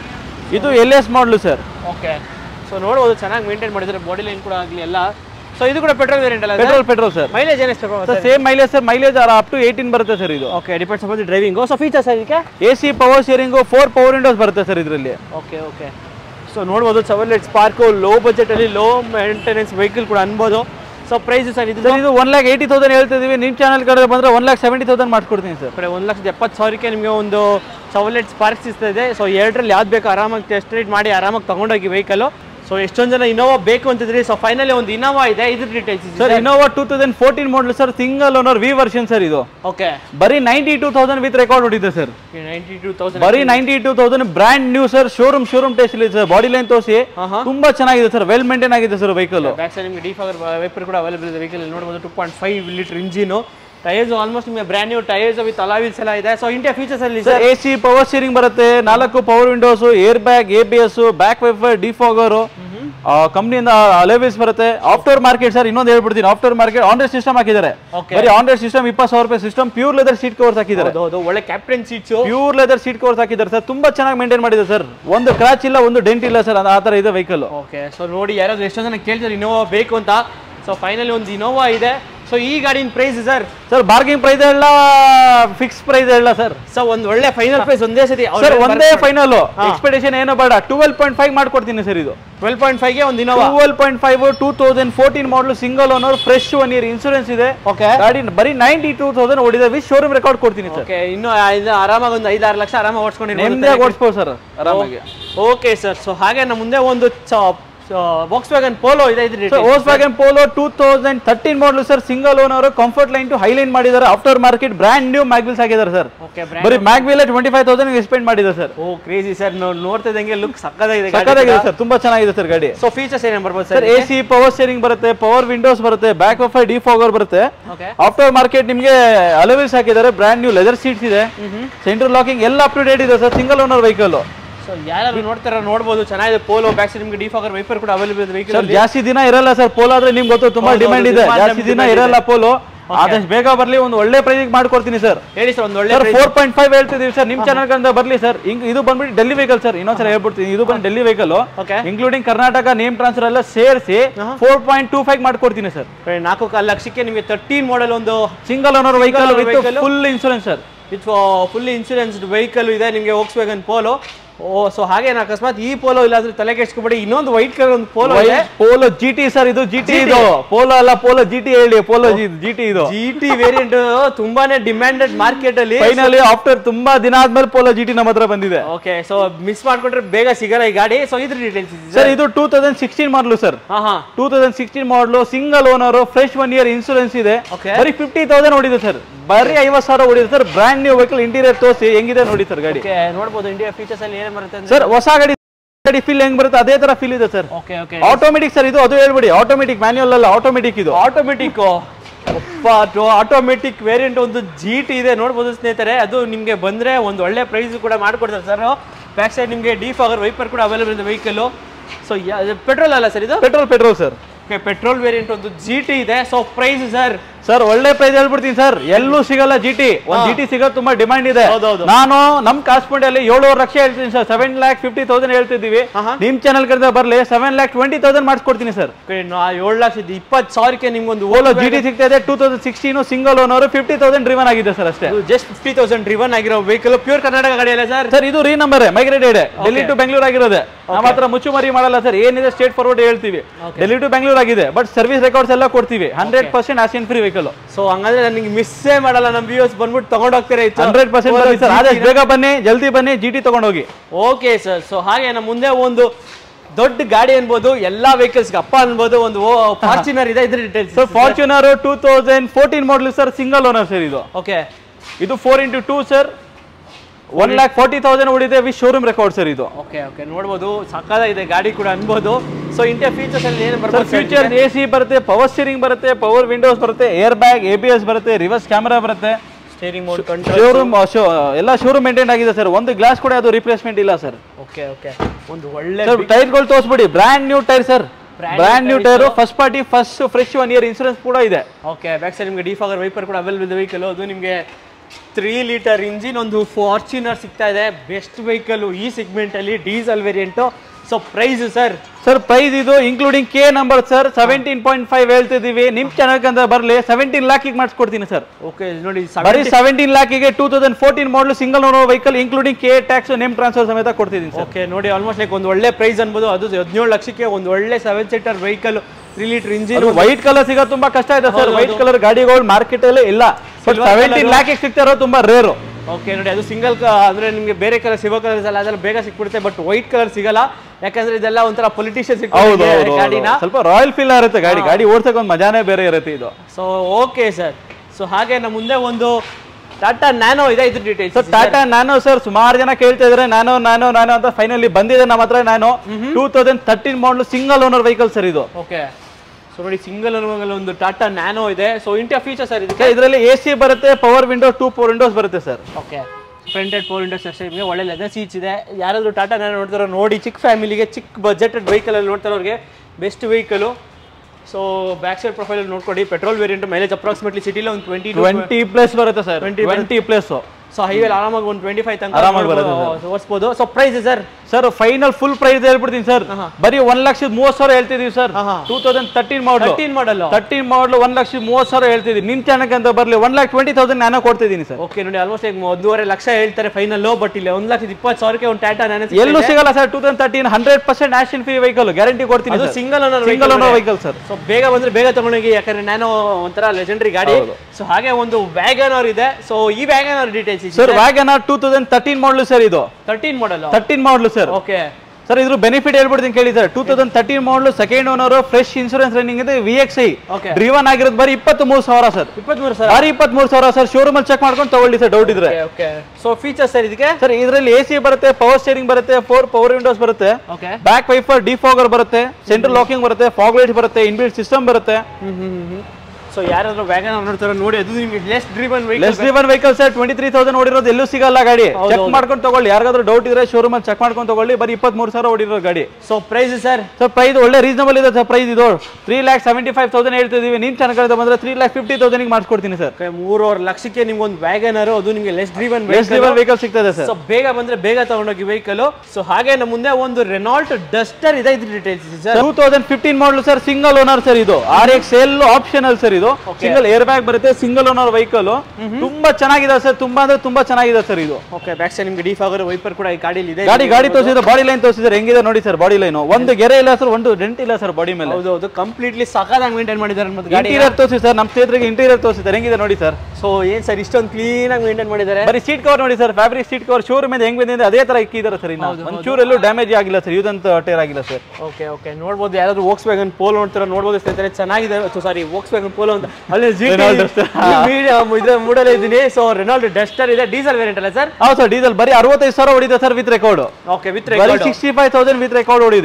ಇದು L S model sir okay so ನೋಡ್ಬೋದು ಚೆನ್ನಾಗಿ ಮೇಂಟೈನ್ ಮಾಡಿದ್ರೆ ಬಾಡಿ ಲೈನ್ ಕೂಡ ಆಗಲಿ ಎಲ್ಲ ಸೊ ಇದು ಕೂಡ ಪೆಟ್ರೋಲ್ ವೇರಿಯಂಟ್ ಅಲ್ಲ ಪೆಟ್ರೋಲ್ ಪೆಟ್ರೋಲ್ ಸರ್ ಮೈಲೇಜ್ ಏನು ಎಷ್ಟು sir same mileage sir mileage up to eighteen ಬರುತ್ತೆ ಸರ್ ಇದು okay depends upon the driving so features ಇದಕ್ಕೆ A C power steering four power windows ಬರುತ್ತೆ ಸರ್ ಇದರಲ್ಲಿ ಓಕೆ ಓಕೆ ಸೊ ನೋಡ್ಬೋದು Chevrolet Spark low ಬಜೆಟಲ್ಲಿ low maintenance vehicle ಕೂಡ ಅನ್ಬೋದು so price sir ಇದು ಸರ್ ಇದು ಒನ್ ಲ್ಯಾಕ್ ಏಯ್ಟಿ ತೌಸಂಡ್ ಹೇಳ್ತಿದ್ದೀವಿ ನಿಮ್ಮ ಚಾನಲ್ ಕಡೆ ಬಂದ್ರೆ ಒನ್ ಲ್ಯಾಕ್ ಸೆವೆಂಟಿ ತೌಸಂಡ್ ಮಾಡ್ಕೊಡ್ತೀನಿ ಸರ್ ಕಡೆ ಒಂದು ಲಕ್ಷದ ಎಪ್ಪತ್ತು ಸಾವಿರಕ್ಕೆ ನಿಮಗೆ ಒಂದು ಚವಲೆಟ್ ಸ್ಪಾರ್ಕ್ ಸಿಗ್ತಾ ಇದೆ ಸೊ ಎರಡರಲ್ಲಿ ಯಾವ್ದು ಬೇಕು ಆರಾಮಾಗಿ ಟೆಸ್ಟ್ ರೈಡ್ ಮಾಡಿ ಆರಾಮಾಗಿ ತಗೊಂಡೋಗಿ ವೆಹಿಕಲು ಸೊ ಎಷ್ಟೊಂದು ಜನ ಇನೋವಾ ಬೇಕು ಅಂತಿದ್ರಿ ಸೊ ಫೈನಲಿ ಒಂದು ಇನೋವಾ ಇದೆ ಇದ್ರ details sir Innova two thousand fourteen model sir single owner V version sir ಇದು ಓಕೆ ಬರೀ ninety two thousand with record ಹೊಡಿದೆ ಸರ್ ನೈಂಟಿ ಟೂ ತೌಸಂಡ್ ಬರೀ ninety two thousand brand new sir showroom showroom test ಇದೆ sir body line ತೋರಿಸಿ ಆಹಾ. ತುಂಬಾ ಚೆನ್ನಾಗಿದೆ sir well maintain ಆಗಿದೆ ಸರ್ ವೆಹಿಕಲ್ ಬ್ಯಾಕ್ ಸೈಡ್ ನಿಮಗೆ ಡಿಫಾಗರ್ ವೈಪರ್ ಕೂಡ ಅವೈಲೇಬಲ್ ಇದೆ ವೆಹಿಕಲ್ ನೋಡ್ಬೋದು two point five litre engine tyres almost ನಿಮಗೆ brand new tyres with alloy wheels ಎಲ್ಲ ಇದೆ ಸೊ ಇಂಡಿಯಾ ಫೀಚರ್ಸ್ ಅಲ್ಲಿ sir A C power steering ಬರುತ್ತೆ ನಾಲ್ಕು power windows air bag A B S back wiper defogger ಕಂಪ್ನಿಯಿಂದ alloy wheels ಬರುತ್ತೆ after market sir ಇನ್ನೊಂದು ಹೇಳ್ಬಿಡ್ತೀನಿ ಆಫ್ಟರ್ ಮಾರ್ಕೆಟ್ ಆನ್ಲೈನ್ ಸಿಸ್ಟಮ್ ಹಾಕಿದ್ದಾರೆ Okay. ಬರೀ ಆನ್ಲೈನ್ ಸಿಸ್ಟಮ್ ಇಪ್ಪತ್ತು ಸಾವಿರ ರೂಪಾಯಿ system pure leather seat covers ಹಾಕಿದ್ದಾರೆ ಹೌದು ಹೌದು ಒಳ್ಳೆ captain seats pure leather seat covers ಹಾಕಿದ್ದಾರೆ ಸರ್ ತುಂಬಾ ಚೆನ್ನಾಗಿ ಮೇಂಟೈನ್ ಮಾಡಿದೆ ಸರ್ ಒಂದು ಕ್ರಾಚ್ ಇಲ್ಲ ಒಂದು ಡೆಂಟ್ ಇಲ್ಲ ಸರ್ ಆ ತರ ಇದೆ ವೆಹಿಕಲ್ ಓಕೆ ಸೊ ನೋಡಿ ಯಾರಾದ್ರೂ ಎಷ್ಟೋ ಜನ ಕೇಳ್ತಾರೆ ಇನೋವಾ ಬೇಕು ಅಂತ ಸೊ ಫೈನಲಿ ಒಂದು ಇನೋವಾ ಇದೆ ಸೊ ಈ ಗಾಡಿನ price sir sir bargaining price ಎಲ್ಲ ಫಿಕ್ಸ್ ಪ್ರೈಸ್ ಇಲ್ಲ ಸರ್ ಸೊ ಒಂದು ಒಳ್ಳೆ ಫೈನಲ್ ಪ್ರೈಸ್ ಒಂದೇ ಸತಿ ಸರ್ ಒಂದೇ ಫೈನಲ್ ಎಕ್ಸ್ಪೆಕ್ಟೇಷನ್ ಏನೋ ಬೇಡ ಟ್ವೆಲ್ ಪಾಯಿಂಟ್ ಫೈವ್ ಮಾಡ್ಕೊಡ್ತೀನಿ ಸರ್ ಇದು ಟ್ವೆಲ್ ಪಾಯಿಂಟ್ ಫೈವ್ಗೆ ಒಂದು Innova twelve point five two thousand fourteen model single owner fresh one year insurance ಇದೆ ಓಕೆ ಗಾಡಿ ಬರೀ ನೈಂಟಿ ಟೂ ತೌಸಂಡ್ ಓಡಿದೆ ವಿತ್ ಶೋರೂಮ್ ರೆಕಾರ್ಡ್ ಕೊಡ್ತೀನಿ ಸರ್ ಓಕೆ ಇನ್ನು ಇದು ಆರಾಮಾಗಿ ಒಂದು ಐದಾರು ಲಕ್ಷ ಆರಾಮಾಗಿ ನೆಮ್ಮದಿಯಾಗಿ ಓಡಿಸ್ಕೊಂಡಿರ್ಬೋದು ಓಡಿಸ್ಬೋದು ಸರ್ ಆರಾಮಾಗಿ ಓಕೆ ಸರ್ ಸೊ ಹಾಗೆ ನಮ್ಮ ಮುಂದೆ ಒಂದು ಬಾಕ್ಸ್ ವ್ಯಾಗನ್ ಪೋಲೋ ಇದೆ ಇದ್ರ sir Volkswagen polo two thousand thirteen model sir single owner comfort line to highline ಮಾಡಿದ್ದಾರೆ after market brand new mag wheels ಹಾಕಿದ್ದಾರೆ ಸರ್ ಓಕೆ ಬರೀ mag wheel twenty five thousand expend ಮಾಡಿದೆ ಸರ್ ಓ ಕ್ರೇಜಿ ಸರ್ ನೋಡ್ತಾ ಇದ್ದಂಗೆ look ಸಕ್ಕದಾಗಿದೆ ಸಕ್ಕತ್ತಾಗಿದೆ sir ತುಂಬಾ ಚೆನ್ನಾಗಿದೆ sir ಗಾಡಿ ಸೊ ಫೀಚರ್ಸ್ ಏನೇನು ಬರ್ಬೋದು sir sir A C power steering ಬರುತ್ತೆ ಪವರ್ ವಿಂಡೋಸ್ ಬರುತ್ತೆ ಬ್ಯಾಕ್ ಆಫ್ ಡಿಫಾಗರ್ ಬರುತ್ತೆ ಓಕೆ ಆಫ್ಟರ್ ಮಾರ್ಕೆಟ್ ನಿಮಗೆ ಅಲೆವಿಲ್ಸ್ ಹಾಕಿದ್ದಾರೆ ಬ್ರ್ಯಾಂಡ್ ನ್ಯೂ ಲೆದರ್ ಸೀಟ್ಸ್ ಇದೆ ಸೆಂಟ್ರಲ್ ಲಾಕಿಂಗ್ ಎಲ್ಲ ಅಪ್ ಟು ಡೇಟ್ ಇದೆ sir single owner vehicle so ಯಾರು ನೋಡ್ತಾರ ನೋಡ್ಬೋದು ಚೆನ್ನಾಗಿದೆ ಪೋಲೋ ಬ್ಯಾಕ್ ಸೈಡ್ ನಿಮಗೆ ಡಿಫಾಗರ್ ವೈಪರ್ ಕೂಡ ಅವೈಲೇಬಲ್ ಇದೆ ಸರ್ ವೆಹಿಕಲ್ ಜಾಸ್ತಿ ದಿನ ಇರಲ್ಲ ಸರ್ ಪೋಲೋ ಆದ್ರೆ ನಿಮ್ಗೆ ಗೊತ್ತು ತುಂಬಾ ಹೌದು, ಡಿಮ್ಯಾಂಡ್ ಹೌದು, ಇದೆ ತುಂಬಾ ಜಾಸ್ತಿ ದಿನ demand ಇರಲ್ಲ ಇದೆ. ಪೋಲೋ ಆದಷ್ಟು ಬೇಗ ಬರ್ಲಿ ಒಂದು ಒಳ್ಳೆ ಪ್ರೈಸ್ ಮಾಡ್ಕೊಡ್ತೀನಿ ಸರ್ ಹೇಳಿ ಸರ್ ಒಂದು ಒಳ್ಳೆ sir price. Four point five ಹೇಳ್ತಿದೀವಿ ಸರ್ ನಿಮ್ ಚಾನಲ್ ಕಂದ ಬರ್ಲಿ ಸರ್ ಹಿಂಗ್ ಇದು ಬಂದ್ಬಿಟ್ಟು ಡೆಲ್ಲಿ ವೆಹಿಕಲ್ ಸರ್ ಇನ್ನೊಂದ್ಸಲ ಹೇಳ್ಬಿಡ್ತೀನಿ ಇದು ಬಂದು Delhi vehicle Okay. Including Karnataka name transfer ಎಲ್ಲ ಸೇರಿಸಿ ಆಹಾ. ಫೋರ್ ಪಾಯಿಂಟ್ ಟೂ ಫೈವ್ ಮಾಡ್ಕೊಡ್ತೀನಿ ಸರ್ Friend, ನಾಲ್ಕು ಕಾಲು ಲಕ್ಷಕ್ಕೆ ನಿಮಗೆ ತರ್ಟೀನ್ ಮಾಡೆಲ್ ಒಂದು single owner vehicle owner with vehicle. Full insurance sir with fully insurance vehicle ಇದೆ ನಿಮಗೆ ಹೋಗ್ಸ್ ವ್ಯಾಗನ್ ಪೋಲೋ ಓ ಸೊ ಹಾಗೆ ನಾ ಅಕಸ್ಮಾತ್ ಈ ಪೋಲೋ ಇಲ್ಲಾಂದ್ರೆ ತಲೆ ಕೆಡ್ಸ್ಕೊಬೇಡಿ ಇನ್ನೊಂದು ವೈಟ್ ಕಲರ್ ಒಂದು ಪೋಲೋ ಇದೆ ಪೋಲೋ ಜಿ ಟಿ ಸರ್ ಇದು ಜಿ ಟಿ GT. ಇದು ಪೋಲೋ ಅಲ್ಲ ಪೋಲೋ ಜಿ ಟಿ ಹೇಳಿ ಪೋಲೋ ಜಿ ಟಿ ಇದು ಜಿ ಟಿ ವೇರಿಯಂಟ್ ತುಂಬಾನೇ ಡಿಮ್ಯಾಂಡೆಡ್ ಮಾರ್ಕೆಟ್ ಅಲ್ಲಿ ಫೈನಲಿ ಆಫ್ಟರ್ ತುಂಬಾ ದಿನ ಆದ್ಮೇಲೆ ಪೋಲೋ ಜಿ ಟಿ ನಮ್ಮ ಹತ್ರ ಬಂದಿದೆ ಓಕೆ ಸೊ ಮಿಸ್ ಮಾಡ್ಕೊಂಡ್ರೆ ಬೇಗ ಸಿಗಲ್ಲ ಈ ಗಾಡಿ ಸೊ ಇದ್ರ ಡೀಟೇಲ್ಸ್ ಸರ್ ಇದು two thousand sixteen model sir ಹಾ ಹಾ two thousand sixteen model single owner fresh one year insurance ಇದೆ Okay. ಬರೀ ಫಿಫ್ಟಿ ತೌಸಂಡ್ ಹೊಡಿದೆ ಸರ್ ಬರೀ ಐವತ್ತು ಸಾವಿರ ಹೊಡಿದೆ sir brand new vehicle interior ತೋರಿಸಿ ಹೆಂಗಿದೆ ನೋಡಿ ಸರ್ ಗಾಡಿ ಓಕೆ ನೋಡ್ಬೋದು ಇಂಡಿಯಾ ಫೀಚರ್ಸ್ ಅಲ್ಲಿ ಏನೇನ್ ಬರುತ್ತೆ ಅಂತ ಸರ್ ಹೊಸ ಗಾಡಿ ಗಾಡಿ ಫೀಲ್ ಹೆಂಗ್ ಬರುತ್ತೆ ಅದೇ ತರ ಫೀಲ್ ಇದೆ sir okay okay automatic sir ಇದು ಅದು ಹೇಳ್ಬಿಡಿ ಆಟೋಮೆಟಿಕ್ ಮ್ಯಾನ್ಯುಯಲ್ ಅಲ್ಲ ಆಟೋಮೆಟಿಕ್ ಇದು ಆಟೋಮೆಟಿಕ್ ಆಟೋಮೆಟಿಕ್ ವೇರಿಯಂಟ್ ಒಂದು ಜಿ ಟಿ ಇದೆ ನೋಡ್ಬೋದು ಸ್ನೇಹಿತರೆ ಅದು ನಿಮಗೆ ಬಂದ್ರೆ ಒಂದು ಒಳ್ಳೆ ಪ್ರೈಸ್ ಕೂಡ ಮಾಡ್ಕೊಡ್ತಾರೆ ಸರ್ ಬ್ಯಾಕ್ ಸೈಡ್ ನಿಮಗೆ ಡೀಫ್ ಆಗರ್ ವೈಪರ್ ಕೂಡ ಅವೈಲೇಬಲ್ ಇದೆ ವೆಹಿಕಲ್ ಸೊ ಪೆಟ್ರೋಲ್ ಅಲ್ಲ ಸರ್ ಇದು petrol petrol sir okay petrol variant ಒಂದು ಜಿ ಟಿ ಇದೆ ಸೊ ಪ್ರೈಸ್ ಸರ್ ಸರ್ ಒಳ್ಳೆ ಪ್ರೈಸ್ ಹೇಳ್ಬಿಡ್ತೀನಿ ಸರ್ ಎಲ್ಲೂ ಸಿಗಲ್ಲ ಜಿ ಟಿ ಒಂದ್ ಜಿ ಟಿ ಸಿಗೋದು ತುಂಬಾ ಡಿಮಾಂಡ್ ಇದೆ ಹೌದೌದು. ನಾನು ನಮ್ ಕಾಸ್ಪೊಂಡ್ ಅಲ್ಲಿ ಏಳುವರೆ ಲಕ್ಷ ಹೇಳ್ತೀನಿ sir seven lakh fifty thousand ಹೇಳ್ತಿದ್ದೀವಿ ಆಹಾ. ನಿಮ್ ಚಾನಲ್ ಕಡೆ ಬರ್ಲಿ ಸೆವೆನ್ ಲ್ಯಾಕ್ ಟ್ವೆಂಟಿ ತೌಸಂಡ್ ಮಾಡಿಸ್ಕೊಡ್ತೀನಿ ಸರ್ ಏಳು ಲಕ್ಷದ ಇಪ್ಪತ್ತು ಸಾವಿರಕ್ಕೆ ನಿಮ್ಗೊಂದು ಓಲೋ ಜಿ ಟಿ ಸಿಗ್ತಾ ಇದೆ two thousand sixteen single owner fifty thousand driven ಆಗಿದೆ ಸರ್ ಅಷ್ಟೇ ಜಸ್ಟ್ ಫಿಫ್ಟಿ ತೌಸಂಡ್ ಡ್ರಿವನ್ ಆಗಿರೋ ವೆಹಿಕಲ್ ಪ್ಯೂರ್ ಕರ್ನಾಟಕ ಗಾಡಿ ಅಲ್ಲ ಸರ್ ಸರ್ ಇದು renumber migrated Delhi to Bengaluru ಆಗಿರೋದೆ ನಮ್ಮ ಹತ್ರ ಮುಚ್ಚುಮರಿ ಮಾಡಲ್ಲ ಸರ್ ಏನಿದೆ ಸ್ಟೇಟ್ ಫಾರ್ವರ್ಡ್ ಹೇಳ್ತೀವಿ ಡೆಲ್ಲಿ ಟು ಬೆಂಗಳೂರು ಆಗಿದೆ ಬಟ್ ಸರ್ವಿಸ್ ರೆಕಾರ್ಡ್ಸ್ ಎಲ್ಲ ಕೊಡ್ತೀವಿ ಹಂಡ್ರೆಡ್ ಪರ್ಸೆಂಟ್ ಆಸಿಯನ್ ಫ್ರೀ ವೆಹಿಕಲ್ ಸೊ ಹಂಗಂದ್ರೆ ನನಗೆ ಮಿಸ್ಸೇ ಮಾಡಲ್ಲ ನಮ್ಮ ವ್ಯೂಸ್ ಬಂದ್ಬಿಟ್ಟು ತಗೊಂಡ್ ಹೋಗ್ತೀರಾ ಇತ್ತು ಹಂಡ್ರೆಡ್ ಪರ್ಸೆಂಟ್ ಬನ್ನಿ ಸರ್ ಆದಷ್ಟು ಬೇಗ ಬನ್ನಿ ಜಲ್ದಿ ಬನ್ನಿ ಜಿ ಟಿ ತಗೊಂಡೋಗಿ ಓಕೆ ಸರ್ ಸೊ ಹಾಗೆ ನಮ್ಮ ಮುಂದೆ ಒಂದು ದೊಡ್ಡ ಗಾಡಿ ಅನ್ಬೋದು ಎಲ್ಲಾ ವೆಹಿಕಲ್ಸ್ ಅಪ್ಪ ಅನ್ಬೋದು ಒಂದು ಫಾರ್ಚುನರ್ ಇದೆ ಇದ್ರ details sir Fortuner two thousand fourteen model sir single owner sir ಇದು ಓಕೆ ಇದು four into two sir one lakh forty thousand ಉಳಿದೆ ವಿತ್ ಶೋರೂಮ್ ರೆಕಾರ್ಡ್ ಸರ್ ಇದು ಓಕೆ ಓಕೆ ನೋಡ್ಬೋದು ಸಕ್ಕದ ಇದೆ ಗಾಡಿ ಕೂಡ ಅನ್ಬೋದು ಸೊ ಇಂಟೆ ಫೀಚರ್ಸ್ ಅಲ್ಲಿ ಏನು ಸರ್ ಬರ್ಬೋದು ಫ್ಯೂಚರ್ ಎ ಸಿ ಬರುತ್ತೆ ಪವರ್ ಸ್ಟೀರಿಂಗ್ ಬರುತ್ತೆ ಪವರ್ ವಿಂಡೋಸ್ ಬರುತ್ತೆ air bag A B S ಬರುತ್ತೆ ರಿವರ್ಸ್ ಕ್ಯಾಮೆರಾ ಬರುತ್ತೆ ಸ್ಟೇರಿಂಗ್ ಮೋಡ್ ಕಂಟ್ರೋಲ್ ಶೋರೂಮ್ ಎಲ್ಲ ಶೋರೂಮ್ ಮೇಂಟೈನ್ ಆಗಿದೆ ಸರ್ ಒಂದು ಗ್ಲಾಸ್ ಕೂಡ ಅದು ರಿಪ್ಲೇಸ್ಮೆಂಟ್ ಇಲ್ಲ ಸರ್ ಓಕೆ ಓಕೆ ಒಂದು ಒಳ್ಳೆ ಸರ್ ಟೈರ್ಗಳು ತೋರಿಸ್ಬಿಡಿ brand new tyre sir Brand brand new new tyre first party first fresh one year insurance ಕೂಡ ಇದೆ ಓಕೆ ಬ್ಯಾಕ್ ಸೈಡ್ ನಿಮಗೆ ಡಿಫಾಗರ್ ವೈಪರ್ ಕೂಡ ಅವೈಲೇಬಲ್ ಇದೆ ವೆಹಿಕಲ್ ಅದು ನಿಮಗೆ ತ್ರೀ ಲೀಟರ್ ಇಂಜಿನ್ ಒಂದು ಫಾರ್ಚುನರ್ ಸಿಗ್ತಾ ಇದೆ ಬೆಸ್ಟ್ ವೆಹಿಕಲ್ ಈ ಸೆಗ್ಮೆಂಟ್ ಅಲ್ಲಿ diesel variant so price sir sir price ಇದು ಇನ್ಕ್ಲೂಡಿಂಗ್ ಕೆ number sir seventeen point five ಹೇಳ್ತಿದ್ದೀವಿ ನಿಮ್ ಚಾನಲ್ ಅಂತ ಬರಲಿ ಸೆವೆಂಟೀನ್ ಲ್ಯಾಕಿಗೆ ಮಾಡಿಸ್ಕೊಡ್ತೀನಿ ಸರ್ ಓಕೆ ನೋಡಿ ಬರೀ ಸೆವೆಂಟೀನ್ ಲ್ಯಾಕಿಗೆ two thousand fourteen model single owner vehicle including ಕೆ ಟ್ಯಾಕ್ಸ್ ನೇಮ್ ಟ್ರಾನ್ಸ್ಫರ್ ಸಮೇತ ಕೊಡ್ತಿದ್ದೀನಿ ಸರ್ ಓಕೆ ನೋಡಿ ಆಲ್ಮೋಸ್ಟ್ ಲೈಕ್ ಒಂದು ಒಳ್ಳೆ ಪ್ರೈಸ್ ಅನ್ಬೋದು ಅದು ಹದಿನೇಳು ಲಕ್ಷಕ್ಕೆ ಒಂದು ಒಳ್ಳೆ seven seater vehicle three litre engine ಅದು ವೈಟ್ ಕಲರ್ ಸಿಗೋದು ತುಂಬಾ ಕಷ್ಟ ಇದೆ ಸರ್ ಹೌದು, ವೈಟ್ ಹೌದು. ಕಲರ್ ಗಾಡಿಗಳು ಮಾರ್ಕೆಟ್ ಅಲ್ಲಿ ಇಲ್ಲ ಬಟ್ Silver ಸೆವೆಂಟೀನ್ colour. ಲ್ಯಾಕಿಗೆ ಸಿಗ್ತಾ ಇರೋದು ತುಂಬಾ ರೇರು ಓಕೆ ನೋಡಿ ಅದು ಸಿಂಗಲ್ ಅಂದ್ರೆ ನಿಮಗೆ ಬೇರೆ ಕಲರ್ ಸಿಗೋ ಕಲರ್ಸ್ ಅಲ್ಲ ಅದೆಲ್ಲ ಬೇಗ ಸಿಕ್ಬಿಡುತ್ತೆ ಬಟ್ ವೈಟ್ ಕಲರ್ ಸಿಗಲ್ಲ ಯಾಕಂದ್ರೆ ಇದೆಲ್ಲ ಒಂಥರ ಪೊಲಿಟಿಷಿಯನ್ ಹೌದು ಸಿಗ್ತಾರೆ ಹೌದು, ಗಾಡಿನ ಹೌದು. ಸ್ವಲ್ಪ ರಾಯಲ್ ಫೀಲ್ ಇರುತ್ತೆ ಗಾಡಿ ಗಾಡಿ ಓಡ್ಸಕ್ ಒಂದು ಮಜಾನೇ ಬೇರೆ ಇರುತ್ತೆ ಇದು ಸೊ ಓಕೆ ಸರ್ ಸೊ ಹಾಗೆ ನಮ್ಮ ಮುಂದೆ ಒಂದು ಟಾಟಾ ನ್ಯಾನೋ ಇದೆ ಇದ್ರ details sir Tata Nano sir ಸುಮಾರು ಜನ ಕೇಳ್ತಾ ಇದಾರೆ ನ್ಯಾನೋ ನ್ಯಾನೋ ನ್ಯಾನೋ ಅಂತ ಫೈನಲಿ ಬಂದಿದೆ ನಮ್ಮ ಹತ್ರ Nano two thousand thirteen model single owner vehicle sir ಇದು ಓಕೆ ಸೊ ನೋಡಿ ಸಿಂಗಲ್ ಒಂದು ಟಾಟಾ ನ್ಯಾನೋ ಇದೆ ಸೊ ಇಂಟಿಯಾ ಫೀಚರ್ ಸರ್ ಇದಕ್ಕೆ ಇದರಲ್ಲಿ ಎ ಸಿ ಬರುತ್ತೆ power window two power windows ಬರುತ್ತೆ ಸರ್ ಓಕೆ ಫ್ರಂಟೆಡ್ ಫೋರ್ ಇಂಡಸ್ ಅಷ್ಟೇ ನಿಮಗೆ ಒಳ್ಳೆ ಲೆದರ್ ಸೀಟ್ಸ್ ಇದೆ ಯಾರಾದರೂ ಟಾಟಾ ನ್ಯಾನೋ ನೋಡ್ತಾರೋ ನೋಡಿ ಚಿಕ್ಕ ಫ್ಯಾಮಿಲಿಗೆ ಚಿಕ್ಕ ಬಜೆಟೆಡ್ ವೆಹಿಕಲಲ್ಲಿ ನೋಡ್ತಾರೋರಿಗೆ best vehicle so back side profile ನೋಡ್ಕೊಡಿ ಪೆಟ್ರೋಲ್ ವೇರಿಯಂಟ್ ಮೈಲೇಜ್ ಅಪ್ರಾಕ್ಸಿಮೇಟ್ಲಿ ಸಿಟಿಲಿ ಒಂದು ಟ್ವೆಂಟಿ ಟ್ವೆಂಟಿ ಪ್ಲಸ್ ಬರುತ್ತೆ ಸರ್ 20 ಟ್ವೆಂಟಿ ಪ್ಲಸ್ ಸೊ ಹೈವೇಲಿ ಆರಾಮಾಗಿ ಒಂದು ಟ್ವೆಂಟಿ ಫೈವ್ ತನಕ ಆರಾಮಾಗಿ ಬರುತ್ತೆ ಓಡಿಸ್ಬೋದು so price sir sir final full price ಹೇಳ್ಬಿಡ್ತೀನಿ ಸರ್ ಬರೀ ಒಂದ್ ಲಕ್ಷದ ಮೂವತ್ ಸಾವಿರ ಹೇಳ್ತಿದೀವಿ ಸರ್ ಆಹಾ. Two thousand thirteen model thirteen model thirteen model ಒಂದ್ ಲಕ್ಷದ ಮೂವತ್ ಸಾವಿರ ಹೇಳ್ತಿದ್ದೀನಿ ನಿಮ್ ಚಾನಕ್ ಅಂತ ಬರ್ಲಿ ಒನ್ ಲ್ಯಾಕ್ ಟ್ವೆಂಟಿ ತೌಸಂಡ್ ನಾನು ಕೊಡ್ತಿದ್ದೀನಿ ಸರ್ ಓಕೆ ನೋಡಿ ಆಲ್ಮೋಸ್ಟ್ ಈಗ ಒಂದೂವರೆ ಲಕ್ಷ ಹೇಳ್ತಾರೆ ಫೈನಲ್ ಬಟ್ ಇಲ್ಲಿ ಒಂದು ಲಕ್ಷದ ಇಪ್ಪತ್ತು ಸಾವಿರಕ್ಕೆ ಒಂದು ಟಾಟಾ ನ್ಯಾನೋ ಎಲ್ಲೂ ಸಿಗಲ್ಲ sir two thousand thirteen hundred percent ಆಕ್ಷನ್ ಫ್ರೀ ವೆಹಿಕಲ್ ಗ್ಯಾರಂಟಿ ಕೊಡ್ತೀನಿ ಅದು single owner single owner vehicle sir so ಬೇಗ ಬಂದ್ರೆ ಬೇಗ ತಗೊಂಡೋಗಿ ಯಾಕಂದ್ರೆ ನಾನು ಒಂಥರ ಲೆಜೆಂಡ್ರಿ ಗಾಡಿ ಸೊ ಹಾಗೆ ಒಂದು ವ್ಯಾಗನ್ ಅವರ್ ಇದೆ ಸೊ ಈ Wagon R details sir Wagon two thousand thirteen model sir ಇದು thirteen model thirteen model sir okay sir ಇದ್ರ ಬೆನಿಫಿಟ್ ಹೇಳ್ಬಿಡ್ತೀನಿ ಕೇಳಿ sir two thousand thirteen model second owner fresh insurance running ಇದೆ V X I Okay. Driven ಆಗಿರೋದು ಬರೀ ಇಪ್ಪತ್ತ್ ಮೂರು ಸಾವಿರ ಸರ್ ಇಪ್ಪತ್ಮೂರು ಸರ್ ಬರೀ ಇಪ್ಪತ್ತ್ ಮೂರು ಸಾವಿರ ಸರ್ ಶೋರೂಮ್ ಅಲ್ಲಿ ಚೆಕ್ ಮಾಡ್ಕೊಂಡು ತಗೊಳ್ಳಿ ಸರ್ ಡೌಟ್ ಇದ್ರೆ ಓಕೆ ಸೊ ಫೀಚರ್ಸ್ ಸರ್ ಇದಕ್ಕೆ ಸರ್ ಇದರಲ್ಲಿ ಎ ಸಿ ಬರುತ್ತೆ ಪವರ್ ಸ್ಟೇರಿಂಗ್ ಬರುತ್ತೆ ಫೋರ್ ಪವರ್ ವಿಂಡೋಸ್ ಬರುತ್ತೆ ಓಕೆ ಬ್ಯಾಕ್ ವೈಫರ್ ಡಿಫಾಗರ್ ಬರುತ್ತೆ ಸೆಂಟ್ರಲ್ ಲಾಕಿಂಗ್ ಬರುತ್ತೆ ಫಾಗ್ ಲೈಟ್ ಬರುತ್ತೆ ಇನ್ಬಿಲ್ಟ್ ಸಿಸ್ಟಮ್ ಬರುತ್ತೆ ಸೊ ಯಾರಾದ್ರೂ ವ್ಯಾಗನ್ ಅವರ್ ನೋಡ್ತಾರೋ ನೋಡಿ ಅದು ನಿಮಗೆ less driven less vehicle driven vehicle sir twenty three thousand ಓಡಿರೋದು ಎಲ್ಲೂ ಸಿಗಲ್ಲ ಗಾಡಿ ಹೌದು, ಚೆಕ್ ಹೌದು. ಮಾಡ್ಕೊಂಡು ತಗೊಳ್ಳಿ ಯಾರಿಗಾದ್ರೂ ಡೌಟ್ ಇದ್ರೆ ಶೋರೂಮ್ ಅಲ್ಲಿ ಚೆಕ್ ಮಾಡ್ಕೊಂಡು ತಗೊಳ್ಳಿ ಬರೀ ಇಪ್ಪತ್ತ್ ಮೂರು ಸಾವಿರ ಓಡಿರೋ ಗಾಡಿ so price sir sir price ಒಳ್ಳೆ ರೀಸನಬಲ್ ಇದೆ ಸರ್ ಪ್ರೈಸ್ ಇದು three lakh seventy five thousand ಹೇಳ್ತಿದೀವಿ ನಿಮ್ ಚಾನಲ್ ಬಂದ್ರೆ ತ್ರೀ ಲ್ಯಾಕ್ ಫಿಫ್ಟಿ ತೌಸಂಡ್ ಮಾಡಿಸ್ಕೊಡ್ತೀನಿ ಸರ್ ಮೂರುವರೆ ಲಕ್ಷಕ್ಕೆ ನಿಮ್ಗೆ ಒಂದು ವ್ಯಾಗನರ್ ಅದು ನಿಮಗೆ less driven less driven vehicle ಸಿಗ್ತದೆ ಸರ್ ಸೊ ಬೇಗ ಬಂದ್ರೆ ಬೇಗ ತಗೊಂಡೋಗಿ ವೆಹಿಕಲ್ ಸೊ ಹಾಗೆ ನಮ್ಮ ಮುಂದೆ ಒಂದು ರೆನಾಲ್ಟ್ ಡಸ್ಟರ್ ಇದೆ ಇದ್ರ details sir two thousand fifteen model sir single owner sir ಇದು R X L optional sir ಇದು ಸಿಂಗಲ್ ಏರ್ ಬ್ಯಾಗ್ ಬರುತ್ತೆ ಸಿಂಗಲ್ ಓನರ್ ವೆಹಿಕಲ್ ತುಂಬಾ ಚೆನ್ನಾಗಿದೆ ಸರ್ ತುಂಬಾ ಅಂದ್ರೆ ತುಂಬಾ ಚೆನ್ನಾಗಿದೆ ಸರ್ ಇದು ಓಕೆ ಬ್ಯಾಕ್ ಸೈಡ್ ನಿಮ್ಗೆ ಡಿಫಾಗರ್ ವೈಪರ್ ಕೂಡ ಈ ಗಾಡಿಯಲ್ಲಿ ಇದೆ ಗಾಡಿ ಗಾಡಿ ತೋರಿಸಿದ್ರೆ ಬಾಡಿ ಲೈನ್ ತೋರಿಸಿದ್ರೆ ಹೆಂಗಿದೆ ನೋಡಿ ಸರ್ ಬಾಡಿ ಲೈನ್ ಒಂದು ಗೆರೆ ಇಲ್ಲ ಸರ್ ಒಂದು ಡೆಂಟ್ ಇಲ್ಲ ಸರ್ ಬಾಡಿ ಮೇಲೆ ಹೌದು ಹೌದು ಕಂಪ್ಲೀಟ್ಲಿ ಸಖತ್ತಾಗಿ ಮೇಂಟೈನ್ ಮಾಡಿದ್ದಾರೆ ಮತ್ತೆ ಗಾಡಿ ಇಂಟೀರಿಯರ್ ತೋರಿಸಿ ಸರ್ ನಮ್ಮ ಸ್ನೇಹಿತರಿಗೆ ಇಂಟೀರಿಯರ್ ತೋರಿಸಿದ್ದಾರೆ ಹೆಂಗಿದೆ ನೋಡಿ ಸರ್ ಸೊ ಏನ್ ಸರ್ ಇಷ್ಟೊಂದು ಕ್ಲೀನ್ ಆಗಿ ಮೇಂಟೈನ್ ಮಾಡಿದ್ದಾರೆ ಬರೀ ಸೀಟ್ ಕವರ್ ನೋಡಿ sir fabric seat cover showroom ಇಂದ ಹೆಂಗ್ ಬಂದಿದೆ ಅದೇ ತರ ಇಕ್ಕಿದ್ದಾರೆ ಸರ್ ಇನ್ನು ಒಂಚೂರು ಎಲ್ಲೂ ಡ್ಯಾಮೇಜ್ ಆಗಿಲ್ಲ ಸರ್ ಯೂದಂತ ಟೇರ್ ಆಗಿಲ್ಲ ಸರ್ ಓಕೆ ಓಕೆ ನೋಡ್ಬೋದು ಯಾರಾದ್ರೂ ವೋಕ್ಸ್ ವ್ಯಾಗನ್ ಪೋಲ್ ನೋಡ್ತಾರ ನೋಡ್ಬೋದು ಸ್ನೇಹಿತರೆ ಚೆನ್ನಾಗಿದೆ ಸಾರಿ ವೋಕ್ಸ್ ವ್ಯಾಗನ್ ಪೋಲ್ ಅಂತ ಅಲ್ಲಿ Renault Duster. ಇದ್ರ ಮೂಡಲ್ಲಿ ಇದ್ದೀನಿ ಸೊ ರೆನಾಲ್ಡ್ ಡಸ್ಟರ್ ಇದೆ ಡೀಸೆಲ್ ವೇರಿಯಂಟ್ ಅಲ್ಲ ಸರ್ ಹೌದು ಸರ್ ಡೀಸೆಲ್ ಬರೀ ಅರವತ್ತೈದು ಸಾವಿರ ಹೊಡಿದೆ sir with record okay with ಬರೀ sixty five thousand with record ಹೊಡಿದೆ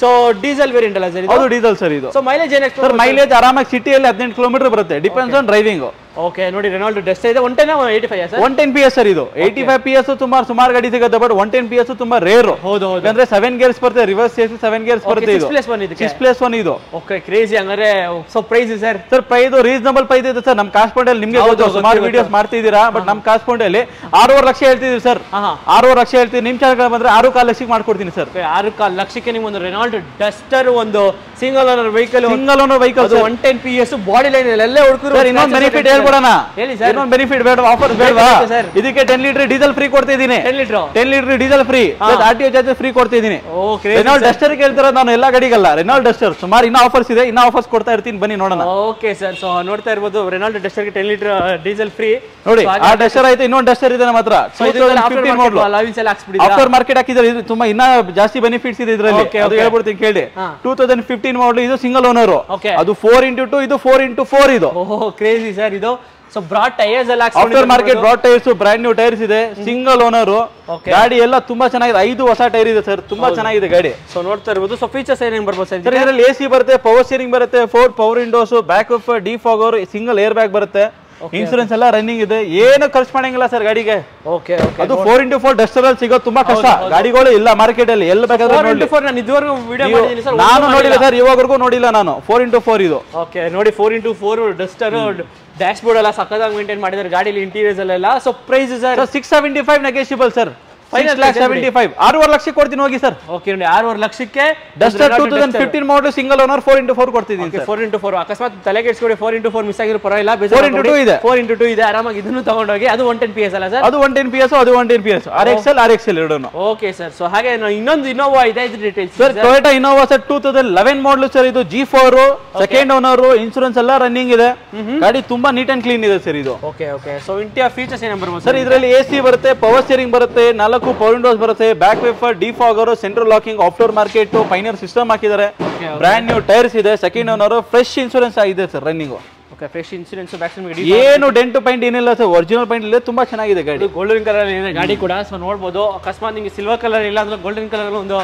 ಸೊ ಡೀಸೆಲ್ ವೇರಿಯಂಟ್ ಅಲ್ಲ ಸರ್ ಹೌದು ಡೀಸೆಲ್ ಸರ್ ಇದು ಸೊ ಮೈಲೇಜ್ ಏನು ಸರ್ ಮೈಲೇಜ್ ಆರಾಮಾಗಿ ಸಿಟಿಯಲ್ಲಿ ಹದಿನೆಂಟು ಕಿಲೋಮೀಟರ್ ಬರುತ್ತೆ ಡಿಪೆಂಡ್ಸ್ ಆನ್ ಡ್ರೈವಿಂಗ್ ಓಕೆ ನೋಡಿ ರೆನಾಲ್ಡ್ ಡೆಸ್ಟ್ ಇದೆ one ten eighty five sir one ten P S sir ಇದು ಏಯ್ಟಿ ಫೈವ್ ಪಿ ಎಸ್ ತುಂಬಾ ಸುಮಾರು ಗಾಡಿ ಸಿಗುತ್ತೆ but one ten P S ತುಂಬಾ ರೇರ್ ಹೌದು ಹೌದು ಯಾಕಂದ್ರೆ ಸೆವೆನ್ ಗೇರ್ಸ್ ಬರುತ್ತೆ ರಿವರ್ಸ್ ಸೇರಿಸಿ ಸೆವೆನ್ ಗೇರ್ಸ್ ಬರುತ್ತೆ ಇದು ಪ್ಲಸ್ ಒನ್ ಇದಕ್ಕೆ ಸಿಕ್ಸ್ ಪ್ಲಸ್ ಒನ್ ಇದು ಓಕೆ ಕ್ರೇಜಿ ಹಂಗಾರೆ so price sir sir price reasonable price ಇದೆ ಸರ್ ನಮ್ ಕಾಸ್ಪೌಂಡ್ ಅಲ್ಲಿ ನಿಮ್ಗೆ ಹೌದು, ಗೊತ್ತು ಗೊತ್ತು, ಸುಮಾರು ಗೊತ್ತು. ವಿಡಿಯೋಸ್ ಮಾಡ್ತಿದ್ದೀರಾ ಬಟ್ ನಮ್ ಕಾಸ್ಪೌಂಡ್ ಅಲ್ಲಿ ಆರೂವರೆ ಲಕ್ಷ ಹೇಳ್ತಿದೀವಿ ಸರ್ ಹಾ ಹಾ ಆರೂವರೆ ಲಕ್ಷ ಹೇಳ್ತೀವಿ ನಿಮ್ ಚಾನಲ್ ಬಂದ್ರೆ ಆರು ಕಾಲ್ ಲಕ್ಷಕ್ಕೆ ಮಾಡ್ಕೊಡ್ತೀನಿ ಸರ್ Okay, ಆರು ಕಾಲ್ ಲಕ್ಷಕ್ಕೆ ನಿಮ್ಗೆ ಒಂದು ರೆನಾಲ್ಡ್ ಡಸ್ಟರ್ ಒಂದು single owner vehicle single owner vehicle ಅದು one ten P S body line ಎಲ್ಲ ಹುಡುಕರು ಸರ್ ಇನ್ನೊಂದು ಬೆನಿಫಿಟ್ ಹೇಳ್ಬಿಡೋಣ ಹೇಳಿ ಸರ್ ಇನ್ನೊಂದು ಬೆನಿಫಿಟ್ ಬೇಡ ಆಫರ್ ಬೇಡವಾ ಬೇಕು ಸರ್. ಇದಕ್ಕೆ ಟೆನ್ ಲೀಟರ್ ಡೀಸೆಲ್ ಫ್ರೀ ಕೊಡ್ತಿದ್ದೀನಿ ten litre ten litre diesel free R T charges free ಕೊಡ್ತಿದ್ದೀನಿ ಓಕೆ ರೆನಾಲ್ಡ್ ಡಸ್ಟರ್ ಕೇಳ್ತಿರೋದು ನಾನು ಎಲ್ಲ ಗಾಡಿಗಲ್ಲ ರೆನಾಲ್ಡ್ ಡಸ್ಟರ್ ಸುಮಾರು ಇನ್ನೂ ಆಫರ್ಸ್ ಇದೆ ಇನ್ನೂ ಆಫರ್ಸ್ ಕೊಡ್ತಾ ಇರ್ತೀನಿ ಬನ್ನಿ ನೋಡೋಣ ಓಕೆ ಸರ್ ಸೊ ನೋಡ್ತಾ ಇರ್ಬೋದು ರೆನಾಲ್ಡ್ ಡಸ್ಟರ್ಗೆ ಟೆನ್ ಲೀಟರ್ ಡೀಸೆಲ್ ಫ್ರೀ ನೋಡಿ ಆ ಡಸ್ಟರ್ ಆಯ್ತು ಇನ್ನೊಂದು ಡಸ್ಟರ್ ಇದೆ ನಮ್ಮ ಹತ್ರ ಫಿಫ್ಟೀನ್ ಮಾಡಲು ಲಾವಿನ್ಸ್ ಎಲ್ಲ ಹಾಕ್ಸ್ಬಿಟ್ಟಿದ್ದೀರಾ ಆಫ್ಟರ್ ಮಾರ್ಕೆಟ್ ಹಾಕಿದ್ರೆ ಇದು ತುಂಬಾ ಇನ್ನ ಜಾಸ್ತಿ ಬೆನಿಫಿಟ್ಸ್ ಇದೆ ಇದರಲ್ಲಿ Okay, ಅದು okay. ಹೇಳ್ಬಿಡ್ತೀನಿ ಕೇಳಿ ಹಾ. ಟೂ ತೌಸಂಡ್ ಫಿಫ್ಟೀನ್ ಮಾಡಲು ಇದು ಸಿಂಗಲ್ ಓನರ್ Okay. ಅದು ಫೋರ್ ಇಂಟು ಟು ಇದು ಫೋರ್ ಇಂಟು ಫೋರ್ ಇದು ಓಹೋ ಕ್ರೇಜಿ ಸರ್ ಇದು ಸೊ ಬ್ರಾಡ್ ಟೈರ್ಸ್ ಎಲ್ಲ after market broad tyres brand new tyres ಇದೆ ಸಿಂಗಲ್ ಓನರ್ Okay. ಗಾಡಿ ಎಲ್ಲ ತುಂಬಾ ಚೆನ್ನಾಗಿದೆ ಐದು ಹೊಸ ಟೈರ್ ಇದೆ ಸರ್ ತುಂಬಾ ಚೆನ್ನಾಗಿದೆ ಗಾಡಿ ಸೊ ನೋಡ್ತಾ ಇರ್ಬೋದು ಸೊ ಫೀಚರ್ಸ್ ಏನೇನು ಬರ್ಬೋದು ಸರ್ ಸರ್ ಇದರಲ್ಲಿ ಎ ಸಿ ಬರುತ್ತೆ ಪವರ್ ಸ್ಟೀರಿಂಗ್ ಬರುತ್ತೆ four power windows back of defogger single air bag ಬರುತ್ತೆ ಇನ್ಸೂರೆನ್ಸ್ ಎಲ್ಲ ರನ್ನಿಂಗ್ ಇದೆ ಏನು ಖರ್ಚು ಮಾಡಂಗಿಲ್ಲ ಸರ್ ಗಾಡಿಗೆ ಓಕೆ ಓಕೆ ಅದು ಫೋರ್ ಇಂಟು ಫೋರ್ ಡಸ್ಟರ್ ಅಲ್ಲಿ ಸಿಗೋದು ತುಂಬಾ ಕಷ್ಟ ಗಾಡಿಗಳು ಇಲ್ಲ ಮಾರ್ಕೆಟ್ ಅಲ್ಲಿ ಎಲ್ಲ ಬೇಕಾದ್ರೆ ಫೋರ್ ನೋಡಿ ಇಂಟು ಫೋರ್ ನಾನು ಇದುವರೆಗೂ ವಿಡಿಯೋ ನೀವು- ಮಾಡಿದ್ದೀನಿ ಸರ್ ನಾನು ನೋಡಿಲ್ಲ ಸರ್ ಇವಾಗವರೆಗೂ ನೋಡಿಲ್ಲ ನಾನು ಫೋರ್ ಇಂಟು ಫೋರ್ ಇದು ಓಕೆ ನೋಡಿ four into four Duster dashboard ಎಲ್ಲ ಸಕ್ಕದಾಗಿ ಮೇಂಟೈನ್ ಮಾಡಿದ್ದಾರೆ ಗಾಡಿಲಿ ಇಂಟೀರಿಯರ್ಸ್ ಅಲ್ಲೆಲ್ಲ so price sir six seventy five negotiable sir five Final lakh price seventy five ಆರೂವರೆ ಲಕ್ಷ ಕೊಡ್ತೀನಿ ಹೋಗಿ ಸರ್ ಓಕೆ ನೋಡಿ ಆರೂವರೆ ಲಕ್ಷಕ್ಕೆ Duster two thousand fifteen model single owner four into four ಕೊಡ್ತಿದ್ದೀನಿ ಸರ್ ಫೋರ್ ಇಂಟು ಫೋರ್ ಅಕಸ್ಮಾತ್ ತಲೆಗೆ ಇಟ್ಸ್ಕೊಡಿ ಫೋರ್ ಇಂಟು ಫೋರ್ ಮಿಸ್ ಆಗಿರೋ ಪರವಾಗಿಲ್ಲ 4x2 ಇದೆ. ಫೋರ್ ಇಂಟು ಟೂ ಇದೆ ಆರಾಮಾಗಿ ಇದನ್ನು ತಗೊಂಡೋಗಿ ಅದು ಒನ್ ಟೆನ್ ಪಿ ಎಸ್ ಅಲ್ಲ ಸರ್ ಅದು ಒನ್ ಟೆನ್ ಪಿ ಎಸ್ ಅದು one ten P S R X L R X L ಎರಡೂ ಓಕೆ ಸರ್ ಸೊ ಹಾಗೆ ನಾವು ಇನ್ನೊಂದು ಇನ್ನೋವಾ ಇದೆ ಇದು details sir Toyota Innova sir two thousand eleven model sir ಇದು G four second owner insurance ಎಲ್ಲ running ಇದೆ ಗಾಡಿ ತುಂಬಾ ನೀಟ್ ಅಂಡ್ ಕ್ಲೀನ್ ಇದೆ ಸರ್ ಇದು ಓಕೆ ಓಕೆ ಸೊ ಇಂಟಿಯ ಫೀಚರ್ಸ್ ಏನು ಬರ್ಬೋದು ಸರ್ ಇದರಲ್ಲಿ ಎ ಸಿ ಬರುತ್ತೆ ಪವರ್ ಸ್ಟೇರಿಂಗ್ ಬರುತ್ತೆ ನಾಲ್ಕು ಪವರ್ ವಿಂಡೋಸ್ ಬರುತ್ತೆ back wiper defogger central locking after market Pioneer system ಹಾಕಿದ್ದಾರೆ ಬ್ರ್ಯಾಂಡ್ ನ್ಯೂ ಟೈರ್ಸ್ ಇದೆ ಸೆಕೆಂಡ್ ಓನರ್ ಫ್ರೆಶ್ ಇನ್ಶೂರೆನ್ಸ್ ಆಗಿದೆ sir running okay fresh insurance ವ್ಯಾಕ್ಸಿನ್ ಏನು ಡೆಂಟ್ ಪೈಂಟ್ ಏನಿಲ್ಲ ಸರ್ ಒರಿಜಿನಲ್ ಪೈಂಟ್ ಇಲ್ಲ ತುಂಬಾ ಚೆನ್ನಾಗಿದೆ ಗಾಡಿ ಗೋಲ್ಡನ್ ಕಲರ್ ಇದೆ ಗಾಡಿ ಕೂಡ ಸೊ ನೋಡ್ಬೋದು ಅಕಸ್ಮಾತ್ ನಿಮಗೆ ಸಿಲ್ವರ್ ಕಲರ್ ಇಲ್ಲ ಅಂದ್ರೆ ಗೋಲ್ಡನ್ ಕಲರ್ ಒಂದು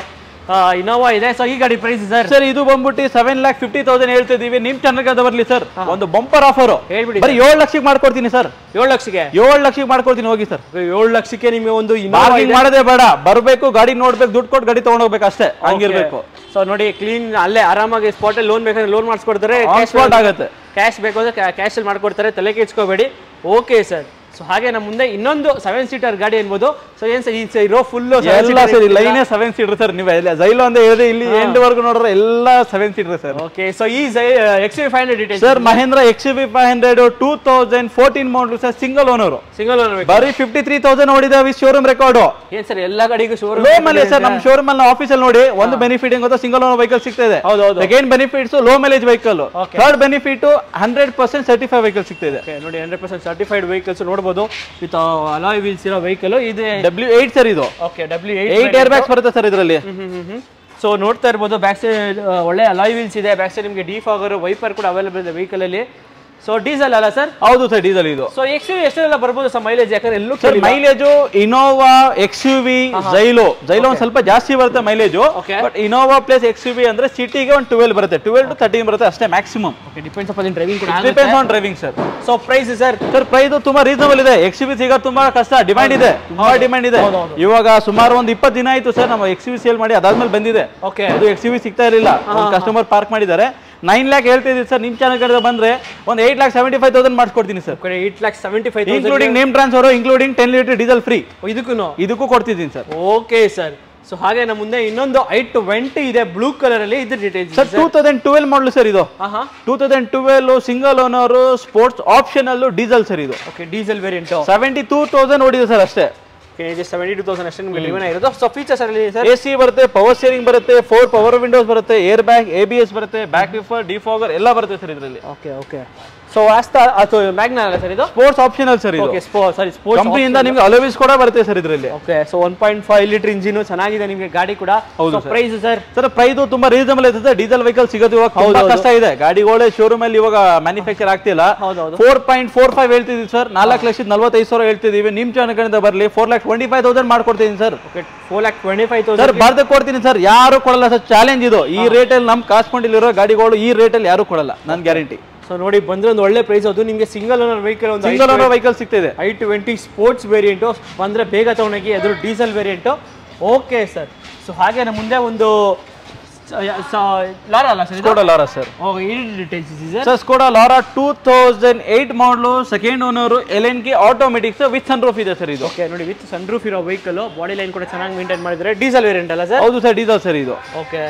ಇನೋವಾ ಇದೆ ಸೊ ಈ ಗಾಡಿ ಪ್ರೈಸ್ ಸರ್ ಸರ್ ಇದು ಬಂದ್ಬಿಟ್ಟು ಸೆವೆನ್ ಲ್ಯಾಕ್ ಫಿಫ್ಟಿ ತೌಸಂಡ್ ಹೇಳ್ತಿದೀವಿ ನಿಮ್ ಚಾನಲ್ಗೆ ಅದು ಬರ್ಲಿ ಸರ್ ಒಂದು ಬಂಪರ್ ಆಫರ್ ಹೇಳ್ಬಿಡಿ ಬರೀ ಏಳು ಲಕ್ಷಕ್ಕೆ ಮಾಡ್ಕೊಡ್ತೀನಿ ಸರ್ ಏಳು ಲಕ್ಷಕ್ಕೆ ಏಳು ಲಕ್ಷಕ್ಕೆ ಮಾಡ್ಕೊಡ್ತೀನಿ ಹೋಗಿ ಸರ್ ಏಳು ಲಕ್ಷಕ್ಕೆ ನಿಮಗೆ ಒಂದು ಇನೋವಾ ಬಾರ್ಗಿಂಗ್ ಮಾಡೋದೇ ಬೇಡ ಬರಬೇಕು ಗಾಡಿ ನೋಡ್ಬೇಕು ದುಡ್ಡು ಕೊಟ್ಟು ಗಾಡಿ ತಗೊಂಡೋಗ್ಬೇಕು ಅಷ್ಟೇ ಹಂಗಿರ್ಬೇಕು ಸೊ ನೋಡಿ ಕ್ಲೀನ್ ಅಲ್ಲೇ ಆರಾಮಾಗಿ ಸ್ಪಾಟ್ ಲೋನ್ ಬೇಕಾದ್ರೆ ಲೋನ್ ಮಾಡಿಸ್ಕೊಡ್ತಾರೆ ಸ್ಪಾಟ್ ಆಗುತ್ತೆ ಕ್ಯಾಶ್ ಬೇಕು ಅಂದ್ರೆ ಕ್ಯಾಶ್ ಅಲ್ಲಿ ಮಾಡ್ಕೊಡ್ತಾರೆ ತಲೆ ಕೆಡ್ಸ್ಕೋಬೇಡಿ ಓಕೆ ಸರ್ ಸೊ ಹಾಗೆ ನಮ್ಮ ಮುಂದೆ ಇನ್ನೊಂದು ಸೆವೆನ್ ಸೀಟರ್ ಗಾಡಿ ಅನ್ಬೋದು ಸೊ ಏನ್ ಸರ್ ಈ ಇರೋ ಫುಲ್ ಎಲ್ಲ ಸರ್ ಲೈನೇ ಸೆವೆನ್ ಸೀಟರ್ ಸರ್ ನೀವು ಜೈಲು ಅಂತ ಹೇಳಿದ್ರೆ ಇಲ್ಲಿ ಎಂಡ್ ವರ್ಗು ನೋಡಿದ್ರೆ ಎಲ್ಲ seven seater sir okay so ಈ X five hundred details sir Mahindra X V five hundred two thousand fourteen model sir single owner single owner ಬೇಕು ಬರೀ ಫಿಫ್ಟಿ ತ್ರೀ ತೌಸಂಡ್ ನೋಡಿದ ವಿತ್ ಶೋರೂಮ್ ರೆಕಾರ್ಡು ಏನ್ ಸರ್ ಎಲ್ಲ ಗಾಡಿಗೂ ಶೋರೂಮ್ ಲೋ ಮೇಲೆ sir ನಮ್ಮ ಶೋರೂಮ್ ಅಲ್ಲಿ ಆಫೀಸಲ್ಲಿ ನೋಡಿ ಒಂದು ಬೆನಿಫಿಟ್ ಹೆಂಗ್ ಗೊತ್ತಾ ಸಿಂಗಲ್ ಓನರ್ ವೆಹಿಕಲ್ ಸಿಗ್ತಾ ಇದೆ ಹೌದು ಹೌದು second benefits low mileage vehicle Okay. Third benefit hundred percent certify vehicle ಸಿಗ್ತಾ ಇದೆ ಓಕೆ ನೋಡಿ ಹಂಡ್ರೆಡ್ ಪರ್ಸೆಂಟ್ ಸರ್ಟಿಫೈಡ್ ವೆಹಿಕಲ್ಸ್ ನೋಡ್ಬೋದು ವಿತ್ ಅಲಾಯ್ ವೀಲ್ಸ್ ಇರೋ ವೆಹಿಕಲ್ ಇದೆ ಡಬ್ಲ್ಯೂ ಏಟ್ ಸರ್ ಇದು okay W eight air bags ಬರುತ್ತೆ ಸರ್ ಇದರಲ್ಲಿ ಸೊ ನೋಡ್ತಾ ಇರ್ಬೋದು ಬ್ಯಾಕ್ ಸೈಡ್ ಒಳ್ಳೆ ಅಲಾಯ್ ವೀಲ್ಸ್ ಇದೆ ಬ್ಯಾಕ್ ಸೈಡ್ ನಿಮಗೆ ಡಿಫಾಗರ್ ವೈಪರ್ ಕೂಡ ಅವೈಲೇಬಲ್ ಇದೆ vehicle ಅಲ್ಲಿ ಸೊ ಡೀಸೆಲ್ ಅಲ್ಲ ಸರ್ ಹೌದು ಸರ್ ಡೀಸೆಲ್ ಇದು ಸೊ ಎಕ್ಸ್ ಎಷ್ಟೆಲ್ಲ ಬರ್ಬೋದು ಸರ್ ಮೈಲೇಜ್ ಯಾಕಂದ್ರೆ ಎಲ್ಲೂ sir mileage Innova X U V Xylo Xylo ಒಂದ್ ಸ್ವಲ್ಪ ಜಾಸ್ತಿ ಬರುತ್ತೆ mileage Okay. But Innova plus X U V ಅಂದ್ರೆ ಸಿಟಿಗೆ ಒಂದು ಟ್ವೆಲ್ ಬರುತ್ತೆ ಟ್ವೆಲ್ ಟು ತರ್ಟೀನ್ ಬರುತ್ತೆ ಅಷ್ಟೇ maximum okay depends upon driving ಕೂಡ depends on driving sir so price sir sir price ತುಂಬಾ ರೀಸನಬಲ್ ಇದೆ ಎಕ್ಸ್ ವಿ ಸಿಗೋದು ತುಂಬಾ ಕಷ್ಟ ಡಿಮ್ಯಾಂಡ್ ಇದೆ ತುಂಬಾ ಡಿಮ್ಯಾಂಡ್ ಇದೆ ಹೌದು, ಹೌದು. ಇವಾಗ ಸುಮಾರು ಒಂದು ಇಪ್ಪತ್ತು ದಿನ ಆಯ್ತು ಸರ್ ನಮ್ಮ ಎಕ್ಸ್ ವಿ ಸೇಲ್ ಮಾಡಿ ಅದಾದ್ಮೇಲೆ ಬಂದಿದೆ ಓಕೆ ಅದು ಎಕ್ಸ್ ವಿ ಸಿಗ್ತಾ ಇರಲಿಲ್ಲ ಕಸ್ಟಮರ್ ಪಾರ್ಕ್ ಮಾಡಿದ್ದಾರೆ ನೈನ್ ಲ್ಯಾಕ್ ಹೇಳ್ತಿದ್ದೀವಿ ಸರ್ ನಿಮ್ ಚಾನಲ್ ಕಡೆ ಬಂದ್ರೆ ಒಂದು eight lakh seventy five thousand ಮಾಡಿಸ್ಕೊಡ್ತೀನಿ sir eight lakh seventy five including name transfer including ten litre diesel free ಇದಕ್ಕೂ ಇದಕ್ಕೂ ಕೊಡ್ತಿದ್ದೀನಿ ಸರ್ ಓಕೆ ಸರ್ ಸೊ ಹಾಗೆ ನಮ್ಮ ಮುಂದೆ ಇನ್ನೊಂದು ಐ ಟ್ವೆಂಟಿ ಇದೆ ಬ್ಲೂ ಕಲರ್ ಅಲ್ಲಿ ಇದ್ರ details sir two thousand twelve model sir ಇದು ಹಾ two thousand twelve single owner sports optional diesel sir ಇದು okay diesel variant seventy two thousand ಓಡಿದೆ ಸರ್ ಅಷ್ಟೇ ಸೆವೆಂಟಿ ಟೂ ತೌಸಂಡ್ ಅಷ್ಟೇ ನಿಮಗೆ ಲಿವನ್ ಇರೋದು ಸೊ ಫೀಚರ್ಸ್ ಅಲ್ಲಿ ಸರ್ ಎ ಸಿ ಬರುತ್ತೆ ಪವರ್ ಸ್ಟೇರಿಂಗ್ ಬರುತ್ತೆ ಫೋರ್ ಪವರ್ ವಿಂಡೋಸ್ ಬರುತ್ತೆ air bag A B S ಬರುತ್ತೆ ಬ್ಯಾಕ್ ವಿಫರ್ ಡಿಫಾಗರ್ ಎಲ್ಲ ಬರುತ್ತೆ ಸರ್ ಇದರಲ್ಲಿ ಓಕೆ ಓಕೆ ಸೊ ಆಸ್ತಾ ಅದು ಮ್ಯಾಗ್ನಾ ಅಲ್ಲ ಸರ್ ಇದು ಸ್ಪೋರ್ಟ್ಸ್ ಆಪ್ಷನಲ್ ಸರ್ ಇದು ಓಕೆ ಸ್ಪೋ ಸಾರಿ ಸ್ಪೋರ್ಟ್ಸ್ ಕಂಪನಿಯಿಂದ ನಿಮ್ಗೆ ಅಲೋವಿಸ್ ಕೂಡ ಬರುತ್ತೆ ಸರ್ ಇದರಲ್ಲಿ okay so one point five litre engine ಚೆನ್ನಾಗಿದೆ ನಿಮಗೆ ಗಾಡಿ ಕೂಡ ಹೌದು ಸೊ sir. Price sir sir price ತುಂಬಾ ರೀಸನಬಲ್ ಇದೆ ಡೀಸೆಲ್ ವೆಹಿಕಲ್ ಸಿಗೋದು ಇವಾಗ ತುಂಬಾ ಹೌದು. ಕಷ್ಟ ಇದೆ ಗಾಡಿಗಳೇ ಶೋರೂಮ್ ಅಲ್ಲಿ ಇವಾಗ ಮ್ಯಾನುಫ್ಯಾಕ್ಚರ್ ಆಗ್ತಿಲ್ಲ ಹೌದು, ಹೌದು. ಫೋರ್ ಪಾಯಿಂಟ್ ಫೋರ್ ಫೈವ್ ಹೇಳ್ತಿದ್ವಿ ಸರ್ ನಾಲ್ಕು ಲಕ್ಷದ ನಲ್ವತ್ತೈದು ಸಾವಿರ ಹೇಳ್ತಿದೀವಿ ನಿಮ್ ಚಾನಲ್ ಕಡೆಯಿಂದ ಬರಲಿ four lakh twenty five thousand ಮಾಡ್ಕೊಡ್ತೀನಿ sir okay four lakh twenty five sir thousand ಬರ್ದು ಕೊಡ್ತೀನಿ ಸರ್ ಯಾರು ಕೊಡಲ್ಲ ಸರ್ ಚಾಲೆಂಜ್ ಇದು ಈ ರೇಟಲ್ಲಿ ನಮ್ಮ ಕಾಸ್ಕೊಂಡಿಲಿರೋ ಗಾಡಿಗಳು ಈ ರೇಟಲ್ಲಿ ಯಾರು ಕೊಡಲ್ಲ ನನ್ನ ಗ್ಯಾರಂಟಿ ಸೊ ನೋಡಿ ಬಂದ್ರೆ ಒಂದು ಒಳ್ಳೆ ಪ್ರೈಸ್ ಅದು ನಿಮಗೆ ಸಿಂಗಲ್ ಓನರ್ ವೆಹಿಕಲ್ ಒಂದು ಸಿಂಗಲ್ ಓನರ್ ವೆಹಿಕಲ್ ಸಿಗ್ತಿದೆ ಐ ಟ್ವೆಂಟಿ ಸ್ಪೋರ್ಟ್ಸ್ ವೇರಿಯಂಟು ಬಂದರೆ ಬೇಗ ತೊಗೊಂಡೋಗಿ ಅದು diesel variant okay sir so ಹಾಗೆ ನಮ್ಮ ಮುಂದೆ ಒಂದು ಲಾರ ಅಲ್ಲ sir Skoda Laura sir okay ಈ ಡೀಟೇಲ್ಸ್ ಇದೆ sir sir Skoda Laura two thousand eight model second owner L and K automatics with sun roof ಇದೆ ಸರ್ ಇದು ಓಕೆ ನೋಡಿ ವಿತ್ ಸನ್ ರೂಫ್ ಇರೋ ವೆಹಿಕಲ್ ಬಾಡಿ ಲೈನ್ ಕೂಡ ಚೆನ್ನಾಗಿ maintain ಮಾಡಿದ್ರೆ diesel variant ಅಲ್ಲ ಸರ್ ಹೌದು ಸರ್ ಡೀಸೆಲ್ ಸರ್ ಇದು ಓಕೆ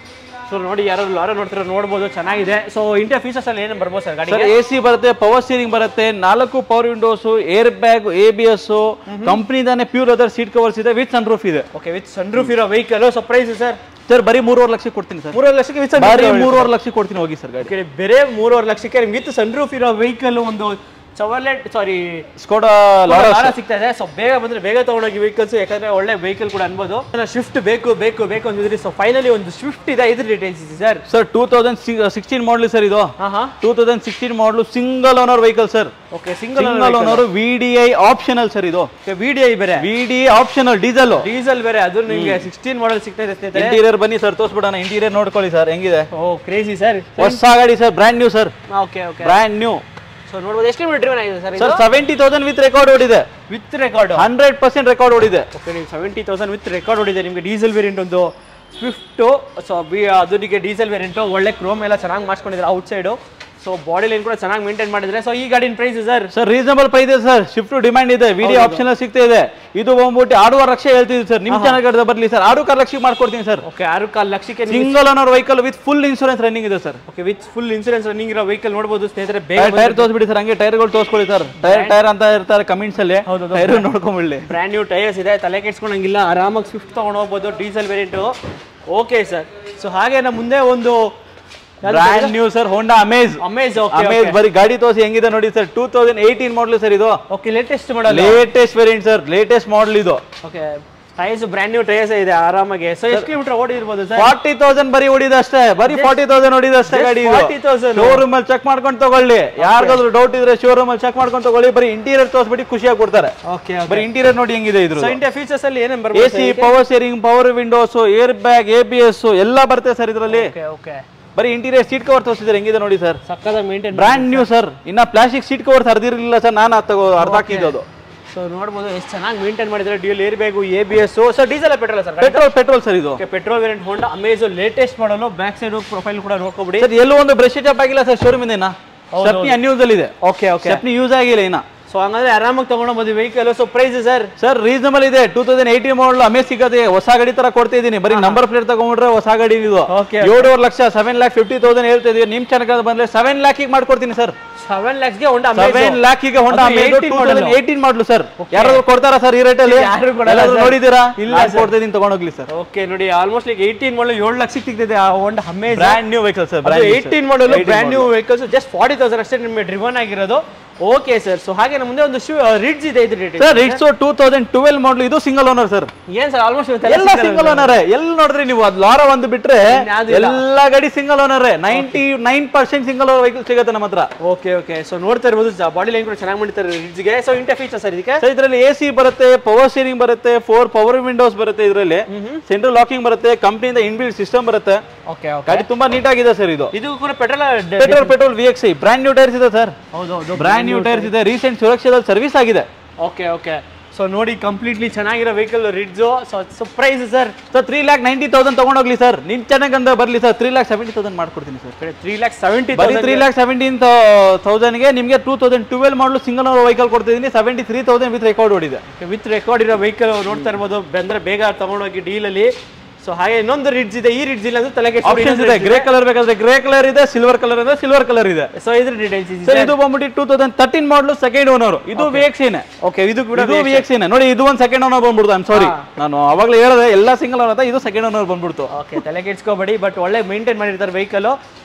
ಸೊ ನೋಡಿ ಯಾರು ಲಾರ ನೋಡ್ತಾರೆ ನೋಡ್ಬೋದು ಚೆನ್ನಾಗಿದೆ ಸೊ ಇಂಡಿಯಾ ಫೀಚರ್ಸ್ ಅಲ್ಲಿ ಏನೇನು ಬರ್ಬೋದು ಸರ್ ಸರ್ ಗಾಡಿಗೆ ಎ ಸಿ ಬರುತ್ತೆ ಪವರ್ ಸ್ಟೀರಿಂಗ್ ಬರುತ್ತೆ ನಾಲ್ಕು power windows air bag A B S ಕಂಪ್ನಿದಾನೆ ಪ್ಯೂರ್ ಅದರ್ ಸೀಟ್ ಕವರ್ಸ್ ಇದೆ ವಿತ್ ಸನ್ ರೂಫ್ ಇದೆ ಓಕೆ ವಿತ್ ಸನ್ ರೂಫ್ ಇರೋ vehicle so price sir sir ಬರೀ ಮೂರುವರೆ ಲಕ್ಷಕ್ಕೆ ಕೊಡ್ತೀನಿ ಸರ್ ಮೂರುವರೆ ಲಕ್ಷಕ್ಕೆ ವಿತ್ ಸನ್ ಬರೀ ಮೂರುವರೆ ಲಕ್ಷಕ್ಕೆ ಕೊಡ್ತೀನಿ ಹೋಗಿ ಸರ್ ಗಾಡಿ ಓಕೆ ಬೇರೆ ಮೂರುವರೆ ಲಕ್ಷಕ್ಕೆ ನಿಮ್ಗೆ ವಿತ್ ಸನ್ ರೂಫ್ ಇರೋ ವೆಹಿಕಲ್ ಒಂದು Chevrolet sorry Skoda Laura Laura ಸಿಗ್ತಾ ಇದೆ ಸೊ ಬೇಗ ಬಂದ್ರೆ ಬೇಗ ತಗೊಂಡೋಗಿ ವೆಹಿಕಲ್ಸ್ ಯಾಕಂದ್ರೆ ಒಳ್ಳೆ ವೆಹಿಕಲ್ ಕೂಡ ಅನ್ಬೋದು ಸ್ವಿಫ್ಟ್ ಬೇಕು ಬೇಕು ಬೇಕು ಅಂತಿದ್ರಿ ಸೊ ಫೈನಲಿ ಒಂದು ಸ್ವಿಫ್ಟ್ ಇದೆ ಇದ್ರ ಡೀಟೇಲ್ಸ್ ಇದೆ sir sir two thousand sixteen model sir ಇದು ಹಾ ಹಾ two thousand sixteen model single owner vehicle sir okay single single owner V D I optional sir ಇದು ವಿಡಿಐ ಬೇರೆ V D optional diesel diesel ಬೇರೆ ಅದು ನಿಮಗೆ sixteen model ಸಿಗ್ತಾ ಇದೆ ಸ್ನೇಹಿತರೆ ಇಂಟೀರಿಯರ್ ಬನ್ನಿ ಸರ್ ತೋರಿಸ್ಬಿಡೋಣ ಇಂಟೀರಿಯರ್ ನೋಡ್ಕೊಳ್ಳಿ ಸರ್ ಹೆಂಗಿದೆ ಓ ಕ್ರೇಜಿ ಸರ್ ಹೊಸ ಗಾಡಿ sir brand new sir okay okay brand new so ನೋಡ್ಬೋದು ಎಷ್ಟು ಕಿಲೋಮೀಟರ್ ಡ್ರಿವನ್ ಆಗಿದೆ sir sir seventy thousand with record ಓಡಿದೆ with record hundred percent record ಓಡಿದೆ ಓಕೆ ನೀವು ಸೆವೆಂಟಿ ತೌಸಂಡ್ ವಿತ್ ರೆಕಾರ್ಡ್ ಹೊಡಿದೆ ನಿಮಗೆ ಡೀಸೆಲ್ ವೇರಿಯಂಟ್ ಒಂದು ಸ್ವಿಫ್ಟು ಸೊ ಬಿ ಅದಕ್ಕೆ ಡೀಸೆಲ್ ವೇರಿಯಂಟು ಒಳ್ಳೆ ಕ್ರೋಮ್ ಎಲ್ಲ ಚೆನ್ನಾಗಿ ಮಾಡ್ಕೊಂಡಿದ್ದಾರೆ outside so body line ಕೂಡ ಚೆನ್ನಾಗಿ ಮೇಂಟೈನ್ ಮಾಡಿದ್ರೆ ಸೊ ಈ ಗಾಡಿನ price sir sir reasonable price ಇದೆ ಸರ್ ಶಿಫ್ಟ್ ಡಿಮ್ಯಾಂಡ್ ಇದೆ ವಿಡಿಯೋ ಆಪ್ಷನ್ ಸಿಗ್ತಾ ಇದೆ ಇದು ಬಂದ್ಬಿಟ್ಟು ಆರೂವರೆ ಲಕ್ಷ ಹೇಳ್ತಿದ್ವಿ ಸರ್ ನಿಮ್ಮ ಚಾನಲ್ ಬರಲಿ ಸರ್ ಆರು ಕಾರ್ ಲಕ್ಷಕ್ಕೆ ಮಾಡ್ಕೊಡ್ತೀನಿ ಸರ್ ಓಕೆ ಆರು ಕಾಲು ಲಕ್ಷಕ್ಕೆ single owner vehicle with full insurance running ಇದೆ sir okay with full insurance running ಇರೋ ವೆಹಿಕಲ್ ನೋಡ್ಬೋದು ಸ್ನೇಹಿತರೆ ಬೇಗ ಟೈರ್ ತೋರಿಸ್ಬಿಡಿ ಸರ್ ಹಂಗೆ ಟೈರ್ಗಳು ತೋರಿಸ್ಕೊಳ್ಳಿ ಸರ್ ಟೈರ್ ಟೈರ್ ಅಂತ ಇರ್ತಾರೆ ಕಮೆಂಟ್ಸ್ ಅಲ್ಲಿ ಹೌದು, ಟೈರ್ ನೋಡ್ಕೊಂಬಿಡ್ಲಿ ಬ್ರ್ಯಾಂಡ್ ನ್ಯೂ ಟೈರ್ಸ್ ಇದೆ ತಲೆ ಕೆಡ್ಸ್ಕೊಳಂಗಿಲ್ಲ ಆರಾಮಾಗಿ ಸ್ವಿಫ್ಟ್ ತೊಗೊಂಡು ಹೋಗ್ಬೋದು diesel variant okay sir so ಹಾಗೆ ನಮ್ಮ ಮುಂದೆ ಒಂದು brand new sir Honda Amaze Amaze Amaze ಬರೀ ಗಾಡಿ ತೋರಿಸಿ ಹೆಂಗಿದೆ ನೋಡಿ sir two thousand eighteen model sir ಇದು okay latest model latest variant sir latest model ಇದು okay tyres brand new tyres ಇದೆ ಆರಾಮಾಗಿ ಸೊ ಎಷ್ಟು ಕಿಲೋಮೀಟರ್ ಓಡಿರ್ಬೋದು ಸರ್ ಫಾರ್ಟಿ ತೌಸಂಡ್ ಬರೀ ಹೊಡಿದ ಅಷ್ಟೇ ಬರೀ ಫಾರ್ಟಿ ತೌಸಂಡ್ ಹೊಡಿದ ಅಷ್ಟೇ Just ಗಾಡಿ 40,000. ಶೋರೂಮ್ ಅಲ್ಲಿ ಚೆಕ್ ಮಾಡ್ಕೊಂಡು ತಗೊಳ್ಳಿ ಯಾರಿಗಾದ್ರೂ ಡೌಟ್ ಇದ್ರೆ ಶೋರೂಮ್ ಅಲ್ಲಿ ಚೆಕ್ ಮಾಡ್ಕೊಂಡು ತಗೊಳ್ಳಿ ಬರೀ ಇಂಟೀರಿಯರ್ ತೋರಿಸ್ಬಿಟ್ಟು ಖುಷಿಯಾಗಿ ಕೊಡ್ತಾರೆ ಓಕೆ ಬರೀ ಇಂಟೀರಿಯರ್ ನೋಡಿ ಹೆಂಗಿದೆ ಇದ್ರ ಸೊ ಇಂಡಿಯಾ ಫೀಚರ್ಸ್ ಅಲ್ಲಿ ಏನೇನು ಎ ಬರ್ಬೋದು C power steering power windows air bag A B S ಎಲ್ಲ ಬರುತ್ತೆ ಸರ್ ಇದರಲ್ಲಿ ಓಕೆ ಓಕೆ ಬರೀ ಇಂಟೀರಿಯರ್ ಸೀಟ್ ಕವರ್ ತೋರಿಸಿದ್ರೆ ಹೆಂಗಿದೆ ನೋಡಿ ಸರ್ ಸಕ್ಕದ ಮೇಂಟೈನ್ ಬ್ರ್ಯಾಂಡ್ ನ್ಯೂ ಸರ್ ಇನ್ನ ಪ್ಲಾಸ್ಟಿಕ್ ಸೀಟ್ ಕವರ್ಸ್ ಹರಿದಿರಲಿಲ್ಲ ಸರ್ ನಾನು ತಗೋ ಅರ್ಧ ಹಾಕಿದ್ದು ಸೊ ನೋಡ್ಬೋದು ಎಷ್ಟು ಚೆನ್ನಾಗಿ ಮೇಂಟೈನ್ ಮಾಡಿದ್ರೆ dual air bag A B S so diesel petrol sir petrol petrol sir ಇದು okay petrol variant Honda Amaze latest model back side profile ಕೂಡ ನೋಡ್ಕೊಬಿಡಿ ಸರ್ ಎಲ್ಲೂ ಒಂದು ಬ್ರಷ್ ಅಪ್ ಆಗಿಲ್ಲ ಸರ್ ಶೋರೂಮ್ ಇಂದ ಸ್ಟೆಪ್ನಿ ಅನ್ಯೂಸ್ ಅಲ್ಲಿ ಇದೆ ಓಕೆ ಓಕೆ ಸ್ಟೆಪ್ನಿ ಯೂಸ್ ಆಗಿಲ್ಲ ಇನ್ನ ಸೊ ಹಂಗಂದ್ರೆ ಆರಾಮಾಗಿ ತಗೊಂಡೋಗ್ಬೋದು vehicle so price sir sir reasonable ಇದೆ two thousand eighteen model Amaze ಸಿಗತ್ತೆ ಹೊಸ ಗಾಡಿ ತರ ಕೊಡ್ತಾ ಇದೀನಿ ಬರೀ ನಂಬರ್ ಪ್ಲೇಟ್ ತಗೊಂಡ್ರೆ ಹೊಸ ಗಾಡಿ ಇದು Okay, ಏಳುವರೆ ಲಕ್ಷ ಸೆವೆನ್ ಲ್ಯಾಕ್ ಫಿಫ್ಟಿ ತೌಸಂಡ್ ಹೇಳ್ತಾ ಇದೀವಿ ನಿಮ್ ಚಾನಲ್ ಬಂದ್ರೆ ಸೆವೆನ್ ಲ್ಯಾಕಿಗೆ ಮಾಡ್ಕೊಡ್ತೀನಿ ಸರ್ ಸೆವೆನ್ ಲ್ಯಾಕ್ಸ್ಗೆ ಹೋಂಡಾ ಸೆವೆನ್ ಲ್ಯಾಕಿಗೆ ಹೊಂಡಾ ಅದು 18 model. ಏಯ್ಟೀನ್ ಮಾಡ್ಲು ಸರ್ ಯಾರಾದ್ರೂ ಕೊಡ್ತಾರಾ ಸರ್ ಈ ರೇಟಲ್ಲಿ ಯಾರು ಕೊಡಲ್ಲ ಎಲ್ಲಾದ್ರೂ sir. ನೋಡಿದ್ದೀರಾ ಇಲ್ಲ ಇಲ್ಲ sir. ಕೊಡ್ತಾ ಇದೀನಿ ತಗೊಂಡೋಗ್ಲಿ ಸರ್ ಓಕೆ ನೋಡಿ ಆಲ್ಮೋಸ್ಟ್ ಲೈಕ್ ಏಯ್ಟೀನ್ ಮಾಡಲು ಏಳು ಲಕ್ಷಕ್ಕೆ ಸಿಗ್ತಿದೆ ಆ Honda Amaze brand new vehicle sir eighteen model brand new vehicles just forty thousand ಅಷ್ಟೇ ನಿಮಗೆ ಡ್ರಿವನ್ ಆಗಿರೋದು ಓಕೆ ಸರ್ ಸೊ ಹಾಗೆ ನಮ್ಮ ಮುಂದೆ ಒಂದು ಶೂ ರಿಡ್ಜ್ ಇದೆ ಇದು rate sir it's two thousand twelve model ಇದು ಸಿಂಗಲ್ ಓನರ್ ಸರ್ ಏನ್ ಸರ್ ಆಲ್ಮೋಸ್ಟ್ ಎಲ್ಲ ಸಿಂಗಲ್ ಓನರ್ ಎಲ್ಲಿ ನೋಡಿದ್ರಿ ನೀವು ಅದ್ ಲಾರ ಒಂದು ಬಿಟ್ರೆ ಇನ್ಯಾವ್ದು ಇಲ್ಲ. ಎಲ್ಲ ಗಾಡಿ single owner ninety nine percent single owner vehicle ಸಿಗುತ್ತೆ ನಮ್ಮ ಹತ್ರ ಓಕೆ ಓಕೆ ಸೊ ನೋಡ್ತಾ ಇರ್ಬೋದು ಬಾಡಿ ಲೈನ್ ಕೂಡ ಚೆನ್ನಾಗಿ ಮಾಡಿರ್ತಾರೆ ರಿಡ್ಜ್ಗೆ ಸೊ ಇಂಟರ್ ಫೀಚರ್ ಸರ್ ಇದಕ್ಕೆ ಸೊ ಇದರಲ್ಲಿ ಎ ಸಿ ಬರುತ್ತೆ ಪವರ್ ಸ್ಟೀರಿಂಗ್ ಬರುತ್ತೆ ಫೋರ್ ಪವರ್ ವಿಂಡೋಸ್ ಬರುತ್ತೆ ಇದರಲ್ಲಿ ಸೆಂಟ್ರಲ್ ಲಾಕಿಂಗ್ ಬರುತ್ತೆ ಕಂಪ್ನಿಯಿಂದ ಇನ್ಬಿಲ್ಡ್ ಸಿಸ್ಟಮ್ ಬರುತ್ತೆ ಓಕೆ ಓಕೆ ಗಾಡಿ ತುಂಬಾ ನೀಟಾಗಿದೆ ಸರ್ ಇದು ಇದು ಕೂಡ petrol petrol petrol V X I brand new tyres ಇದೆ ಸರ್ ಹೌದು ಹೌದು ಬ್ರ್ಯಾಂಡ್ ನ್ಯೂ ಟೈರ್ಸ್ ಇದೆ ರೀಸೆಂಟ್ ಸುರಕ್ಷಾದಲ್ಲಿ ಸರ್ವಿಸ್ ಆಗಿದೆ ಓಕೆ ಓಕೆ ಸೊ ನೋಡಿ ಕಂಪ್ಲೀಟ್ಲಿ ಚೆನ್ನಾಗಿರೋ vehicle Ritz so so price sir sir three lakh ninety thousand ತಗೊಂಡೋಗ್ಲಿ ಸರ್ ನಿಮ್ ಚೆನ್ನಾಗಂದ ಬರಲಿ sir three lakh seventy thousand ಮಾಡ್ಕೊಡ್ತೀನಿ ಸರ್ ತ್ರೀ ಲ್ಯಾಕ್ ಸೆವೆಂಟಿ ಬರೀ ತ್ರೀ ಲ್ಯಾಕ್ ಸೆವೆಂಟೀನ್ ತೌಸಂಡ್ಗೆ ನಿಮಗೆ two thousand twelve model single owner vehicle ಕೊಡ್ತಿದ್ದೀನಿ seventy three thousand with record ಓಡಿದೆ ವಿತ್ ರೆಕಾರ್ಡ್ ಇರೋ ವೆಹಿಕಲ್ ನೋಡ್ತಾ ಇರ್ಬೋದು ಬಂದ್ರೆ ಬೇಗ ತಗೊಂಡೋಗಿ ಡೀಲಲ್ಲಿ ಸೊ ಹಾಗೆ ಇನ್ನೊಂದು ರಿಡ್ಜ್ ಇದೆ ಈ ರಿಡ್ಜ್ ಇಲ್ಲ ಅಂದ್ರೆ ತಲೆಗೆ ಆಪ್ಷನ್ಸ್ ಇದೆ ಗ್ರೇ ಕಲರ್ ಬೇಕಾದ್ರೆ ಗ್ರೇ ಕಲರ್ ಇದೆ ಸಿಲ್ವರ್ ಕಲರ್ ಇದೆ ಸಿಲ್ವರ್ ಕಲರ್ ಇದೆ ಸೊ ಇದ್ರ ಡೀಟೇಲ್ಸ್ ಸರ್ ಇದೆ ಇದು ಬಂದ್ಬಿಟ್ಟು two thousand thirteen model second owner ಇದು ವಿ ಎಕ್ಸ್ ಏನೆ ಓಕೆ ಇದು ಕೂಡ ಇದು ವಿ ಎಕ್ಸ್ ಏನೆ ನೋಡಿ ಇದು ಒಂದು ಸೆಕೆಂಡ್ ಓನರ್ ಬಂದ್ಬಿಡ್ತು ಐಮ್ ಸಾರಿ ನಾನು ಅವಾಗಲೇ ಹೇಳಿದೆ ಎಲ್ಲ ಸಿಂಗಲ್ ಓನರ್ ಇದು ಸೆಕೆಂಡ್ ಓನರ್ ಬಂದ್ಬಿಡ್ತು ಓಕೆ ತಲೆ ಕೆಡ್ಸ್ಕೋಬೇಡಿ ಬಟ್ ಒಳ್ಳೆ ಮೇಂಟೈನ್ ಮಾಡಿರ್ತಾರೆ ವೆಹಿಕಲ್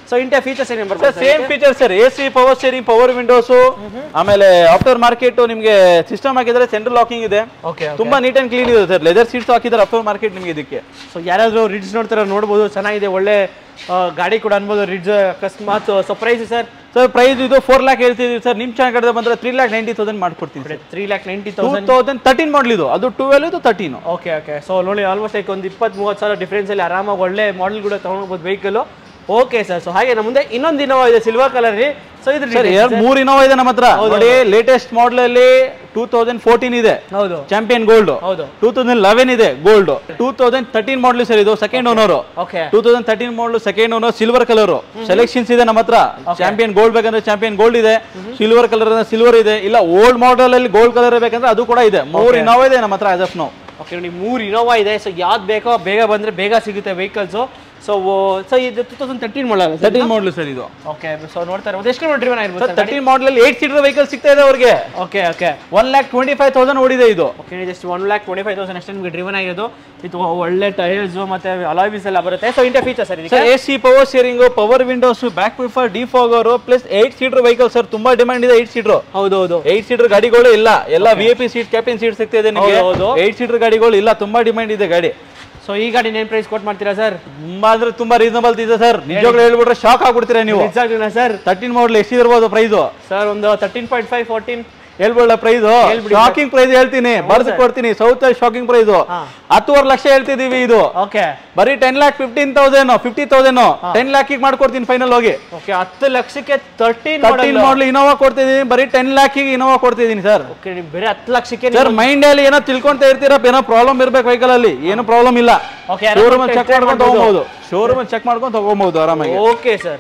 ಸೊ ಇಂಟೆ ಫೀಚರ್ಸ್ ಏನು ಸರ್ ಬರ್ತದೆ same feature sir A C power steering power windows ಆಮೇಲೆ ಆಫ್ಟರ್ ಮಾರ್ಕೆಟ್ ನಿಮಗೆ ಸಿಸ್ಟಮ್ ಹಾಕಿದ್ರೆ ಸೆಂಟ್ರಲ್ ಲಾಕಿಂಗ್ ಇದೆ ಓಕೆ ತುಂಬಾ ನೀಟ್ ಅಂಡ್ ಕ್ಲೀನ್ ಇದೆ ಸರ್ ಲೆದರ್ ಸೀಟ್ಸ್ ಹಾಕಿದ್ರೆ ಆಫ್ಟರ್ ಮಾರ್ಕೆಟ್ ನಿಮಗೆ ಇದಕ್ಕೆ ಸೊ ಯಾರಾದರೂ ರಿಡ್ಸ್ ನೋಡ್ತಾರೆ ನೋಡ್ಬೋದು ಚೆನ್ನಾಗಿದೆ ಒಳ್ಳೆ ಆ, ಗಾಡಿ ಕೂಡ ಅನ್ಬೋದು ರಿಡ್ಸ್ ಅಕಸ್ಮಾತ್ ಸರ್ಪ್ರೈಸ್ ಸರ್ ಸರ್ ಪ್ರೈಸ್ ಇದು ಫೋರ್ ಲ್ಯಾಕ್ ಹೇಳ್ತಿದ್ದೀವಿ ಸರ್ ನಿಮ್ ಚಾನಲ್ ಕಡೆ ಬಂದ್ರೆ ತ್ರೀ ಲ್ಯಾಕ್ ನೈಂಟಿ ತೌಸಂಡ್ ಮಾಡ್ಕೊಡ್ತೀನಿ sir three lakh ninety two thousand thousand thirteen model ಇದು ಅದು ಟ್ವೆಲ್ ಇದು ತರ್ಟೀನ್ ಓಕೆ ಓಕೆ ಸೊ ನೋಡಿ ಆಲ್ಮೋಸ್ಟ್ ಲೈಕ್ ಒಂದು ಇಪ್ಪತ್ತು ಮೂವತ್ತು ಸಾವಿರ ಡಿಫ್ರೆನ್ಸಲ್ಲಿ ಆರಾಮಾಗಿ ಒಳ್ಳೆ ಮಾಡಲ್ ಕೂಡ ತೊಗೊಂಡ್ಬೋದು ವೆಹಿಕಲ್ ಓಕೆ ಸರ್ ಸೊ ಹಾಗೆ ನಮ್ಮ ಮುಂದೆ ಇನ್ನೊಂದು ಇನೋವಾ ಇದೆ ಸಿಲ್ವರ್ ಕಲರ್ ರೀ ಸೊ ಇದ್ರ ಸರ್ details ಎರಡು ಮೂರು ಇನೋವಾ ಇದೆ ನಮ್ಮ ಹತ್ರ ನೋಡಿ ಲೇಟೆಸ್ಟ್ ಮಾಡಲ್ ಅಲ್ಲಿ ಟೂ ತೌಸಂಡ್ ಫೋರ್ಟೀನ್ ಇದೆ ಹೌದು ಚಾಂಪಿಯನ್ ಗೋಲ್ಡ್ ಹೌದು ಟೂ ತೌಸಂಡ್ ಲೆವೆನ್ ಇದೆ gold two thousand thirteen model sir ಇದು second owner okay two thousand thirteen model second owner silver colour selections ಇದೆ ನಮ್ಮ ಹತ್ರ ಚಾಂಪಿಯನ್ ಗೋಲ್ಡ್ ಬೇಕಂದ್ರೆ ಚಾಂಪಿಯನ್ ಗೋಲ್ಡ್ ಇದೆ ಸಿಲ್ವರ್ ಕಲರ್ ಸಿಲ್ವರ್ ಇದೆ ಇಲ್ಲ ಓಲ್ಡ್ ಮಾಡೆಲ್ ಅಲ್ಲಿ ಗೋಲ್ಡ್ ಕಲರ್ ಬೇಕಂದ್ರೆ ಅದು ಕೂಡ ಇದೆ ಮೂರು ಇನೋವಾ ಇದೆ ನಮ್ಮ ಹತ್ರ ಆಸ್ ಆಫ್ ನಾವು ಓಕೆ ನೋಡಿ ಮೂರು ಇನೋವಾ ಇದೆ ಸೊ ಯಾವ್ದು ಬೇಕೋ ಬೇಗ ಬಂದರೆ ಬೇಗ ಸಿಗುತ್ತೆ ವೆಹಿಕಲ್ಸು ಸೊ ಸೊ ಇದು ಟೂ ತೌಸಂಡ್ ತರ್ಟೀನ್ ಮಾಡಲ್ಲ ತರ್ಟೀನ್ ಮಾಡಲ್ ಸರ್ ಇದು ಓಕೆ ಸೊ ನೋಡ್ತಾ ಇರ್ಬೋದು ಎಷ್ಟು ಕಿಲೋಮೀಟರ್ ಡ್ರಿವನ್ ಆಗಿರ್ಬೋದು ಸರ್ ತರ್ಟೀನ್ ಮಾಡಲ್ ಅಲ್ಲಿ ಏಟ್ ಸೀಟರ್ ವೆಹಿಕಲ್ ಸಿಗ್ತಾ ಇದೆ ಅವ್ರಿಗೆ okay okay one lakh twenty five thousand ಓಡಿದೆ ಇದು okay just one lakh twenty five thousand ಅಷ್ಟು ನಿಮಗೆ ಡ್ರಿವನ್ ಆಗಿರೋದು ಇದು ಒಳ್ಳೆ ಟೈರ್ಸು ಮತ್ತೆ ಅಲಾಯ್ಸ್ ಎಲ್ಲ ಬರುತ್ತೆ ಸೊ ಇಂಟೆ ಫೀಚರ್ ಸರ್ ಇದಕ್ಕೆ sir A C power steering power windows back wiper defogger plus eight seater vehicle sir ತುಂಬಾ ಡಿಮಾಂಡ್ ಇದೆ ಏಟ್ ಸೀಟರ್ ಹೌದು ಹೌದು ಏಟ್ ಸೀಟರ್ ಗಾಡಿಗಳು ಇಲ್ಲ ಎಲ್ಲ V I P seat captain seat ಸಿಗ್ತಾ ಇದೆ ನಿಮಗೆ ಹೌದು, ಹೌದು. ಏಟ್ ಸೀಟರ್ ಗಾಡಿಗಳು ಇಲ್ಲ ತುಂಬಾ ಡಿಮಾಂಡ್ ಇದೆ ಗಾಡಿ ಸೊ ಈ ಗಾಡಿ ಏನು ಪ್ರೈಸ್ ಕೊಟ್ಟು ಮಾಡ್ತೀರಾ ಸರ್ ತುಂಬಾ ಅಂದ್ರೆ ತುಂಬಾ ರೀಸನಬಲ್ ಇದೆ ಸರ್ ನಿಜವಾಗ್ಲೂ ಹೇಳ್ಬಿಟ್ರೆ ಶಾಕ್ ಆಗ್ಬಿಡ್ತೀರಾ ನೀವು ಎಕ್ಸಾಕ್ಟ್ಲಿನಾ ಸರ್ ತರ್ಟೀನ್ ಮಾಡಲ್ ಎಷ್ಟಿರ್ಬೋದು ಪ್ರೈಸ್ ಸರ್ ಒಂದು ತರ್ಟೀನ್ ಪಾಯಿಂಟ್ ಫೈವ್ ಫೋರ್ಟೀನ್ ಹೇಳ್ಬಿಡ ಪ್ರೈಸ್ ಹೇಳ್ಬಿಡಿ ಶಾಕಿಂಗ್ ಪ್ರೈಸ್ ಹೇಳ್ತೀನಿ ಬರ್ದು ಕೊಡ್ತೀನಿ ಸೌತ್ ಶಾಕಿಂಗ್ ಪ್ರೈಸ್ ಹಾ. ಹತ್ತುವರೆ ಲಕ್ಷ ಹೇಳ್ತಿದೀವಿ ಇದು ಓಕೆ ಬರೀ ten lakh fifteen thousand fifty thousand ten lakh ಮಾಡ್ಕೊಡ್ತೀನಿ ಫೈನಲ್ ಹೋಗಿ ಓಕೆ ಹತ್ತು ಲಕ್ಷಕ್ಕೆ ತರ್ಟೀನ್ ತರ್ಟೀನ್ ಮಾಡಲ್ ಇನೋವಾ ಕೊಡ್ತಿದ್ದೀನಿ ಬರೀ ಟೆನ್ ಲ್ಯಾಕಿಗೆ ಇನೋವಾ ಕೊಡ್ತಿದ್ದೀನಿ ಸರ್ ಓಕೆ ನೀವು ಬೇರೆ ಹತ್ತು ಲಕ್ಷಕ್ಕೆ ಸರ್ ಮೈಂಡ್ ಅಲ್ಲಿ ಏನೋ ತಿಳ್ಕೊಂತ ಇರ್ತೀರಪ್ಪ ಏನೋ ಪ್ರಾಬ್ಲಮ್ ಇರ್ಬೇಕು ವೆಹಿಕಲ್ ಅಲ್ಲಿ ಏನು ಪ್ರಾಬ್ಲಮ್ ಇಲ್ಲ ಓಕೆ ಶೋರೂಮ್ ಚೆಕ್ ಮಾಡ್ಕೊಂಡು ತಗೋಬಹುದು ಶೋರೂಮ್ ಚೆಕ್ ಮಾಡ್ಕೊಂಡು ತಗೋಬಹುದು ಆರಾಮಾಗಿ ಓಕೆ ಸರ್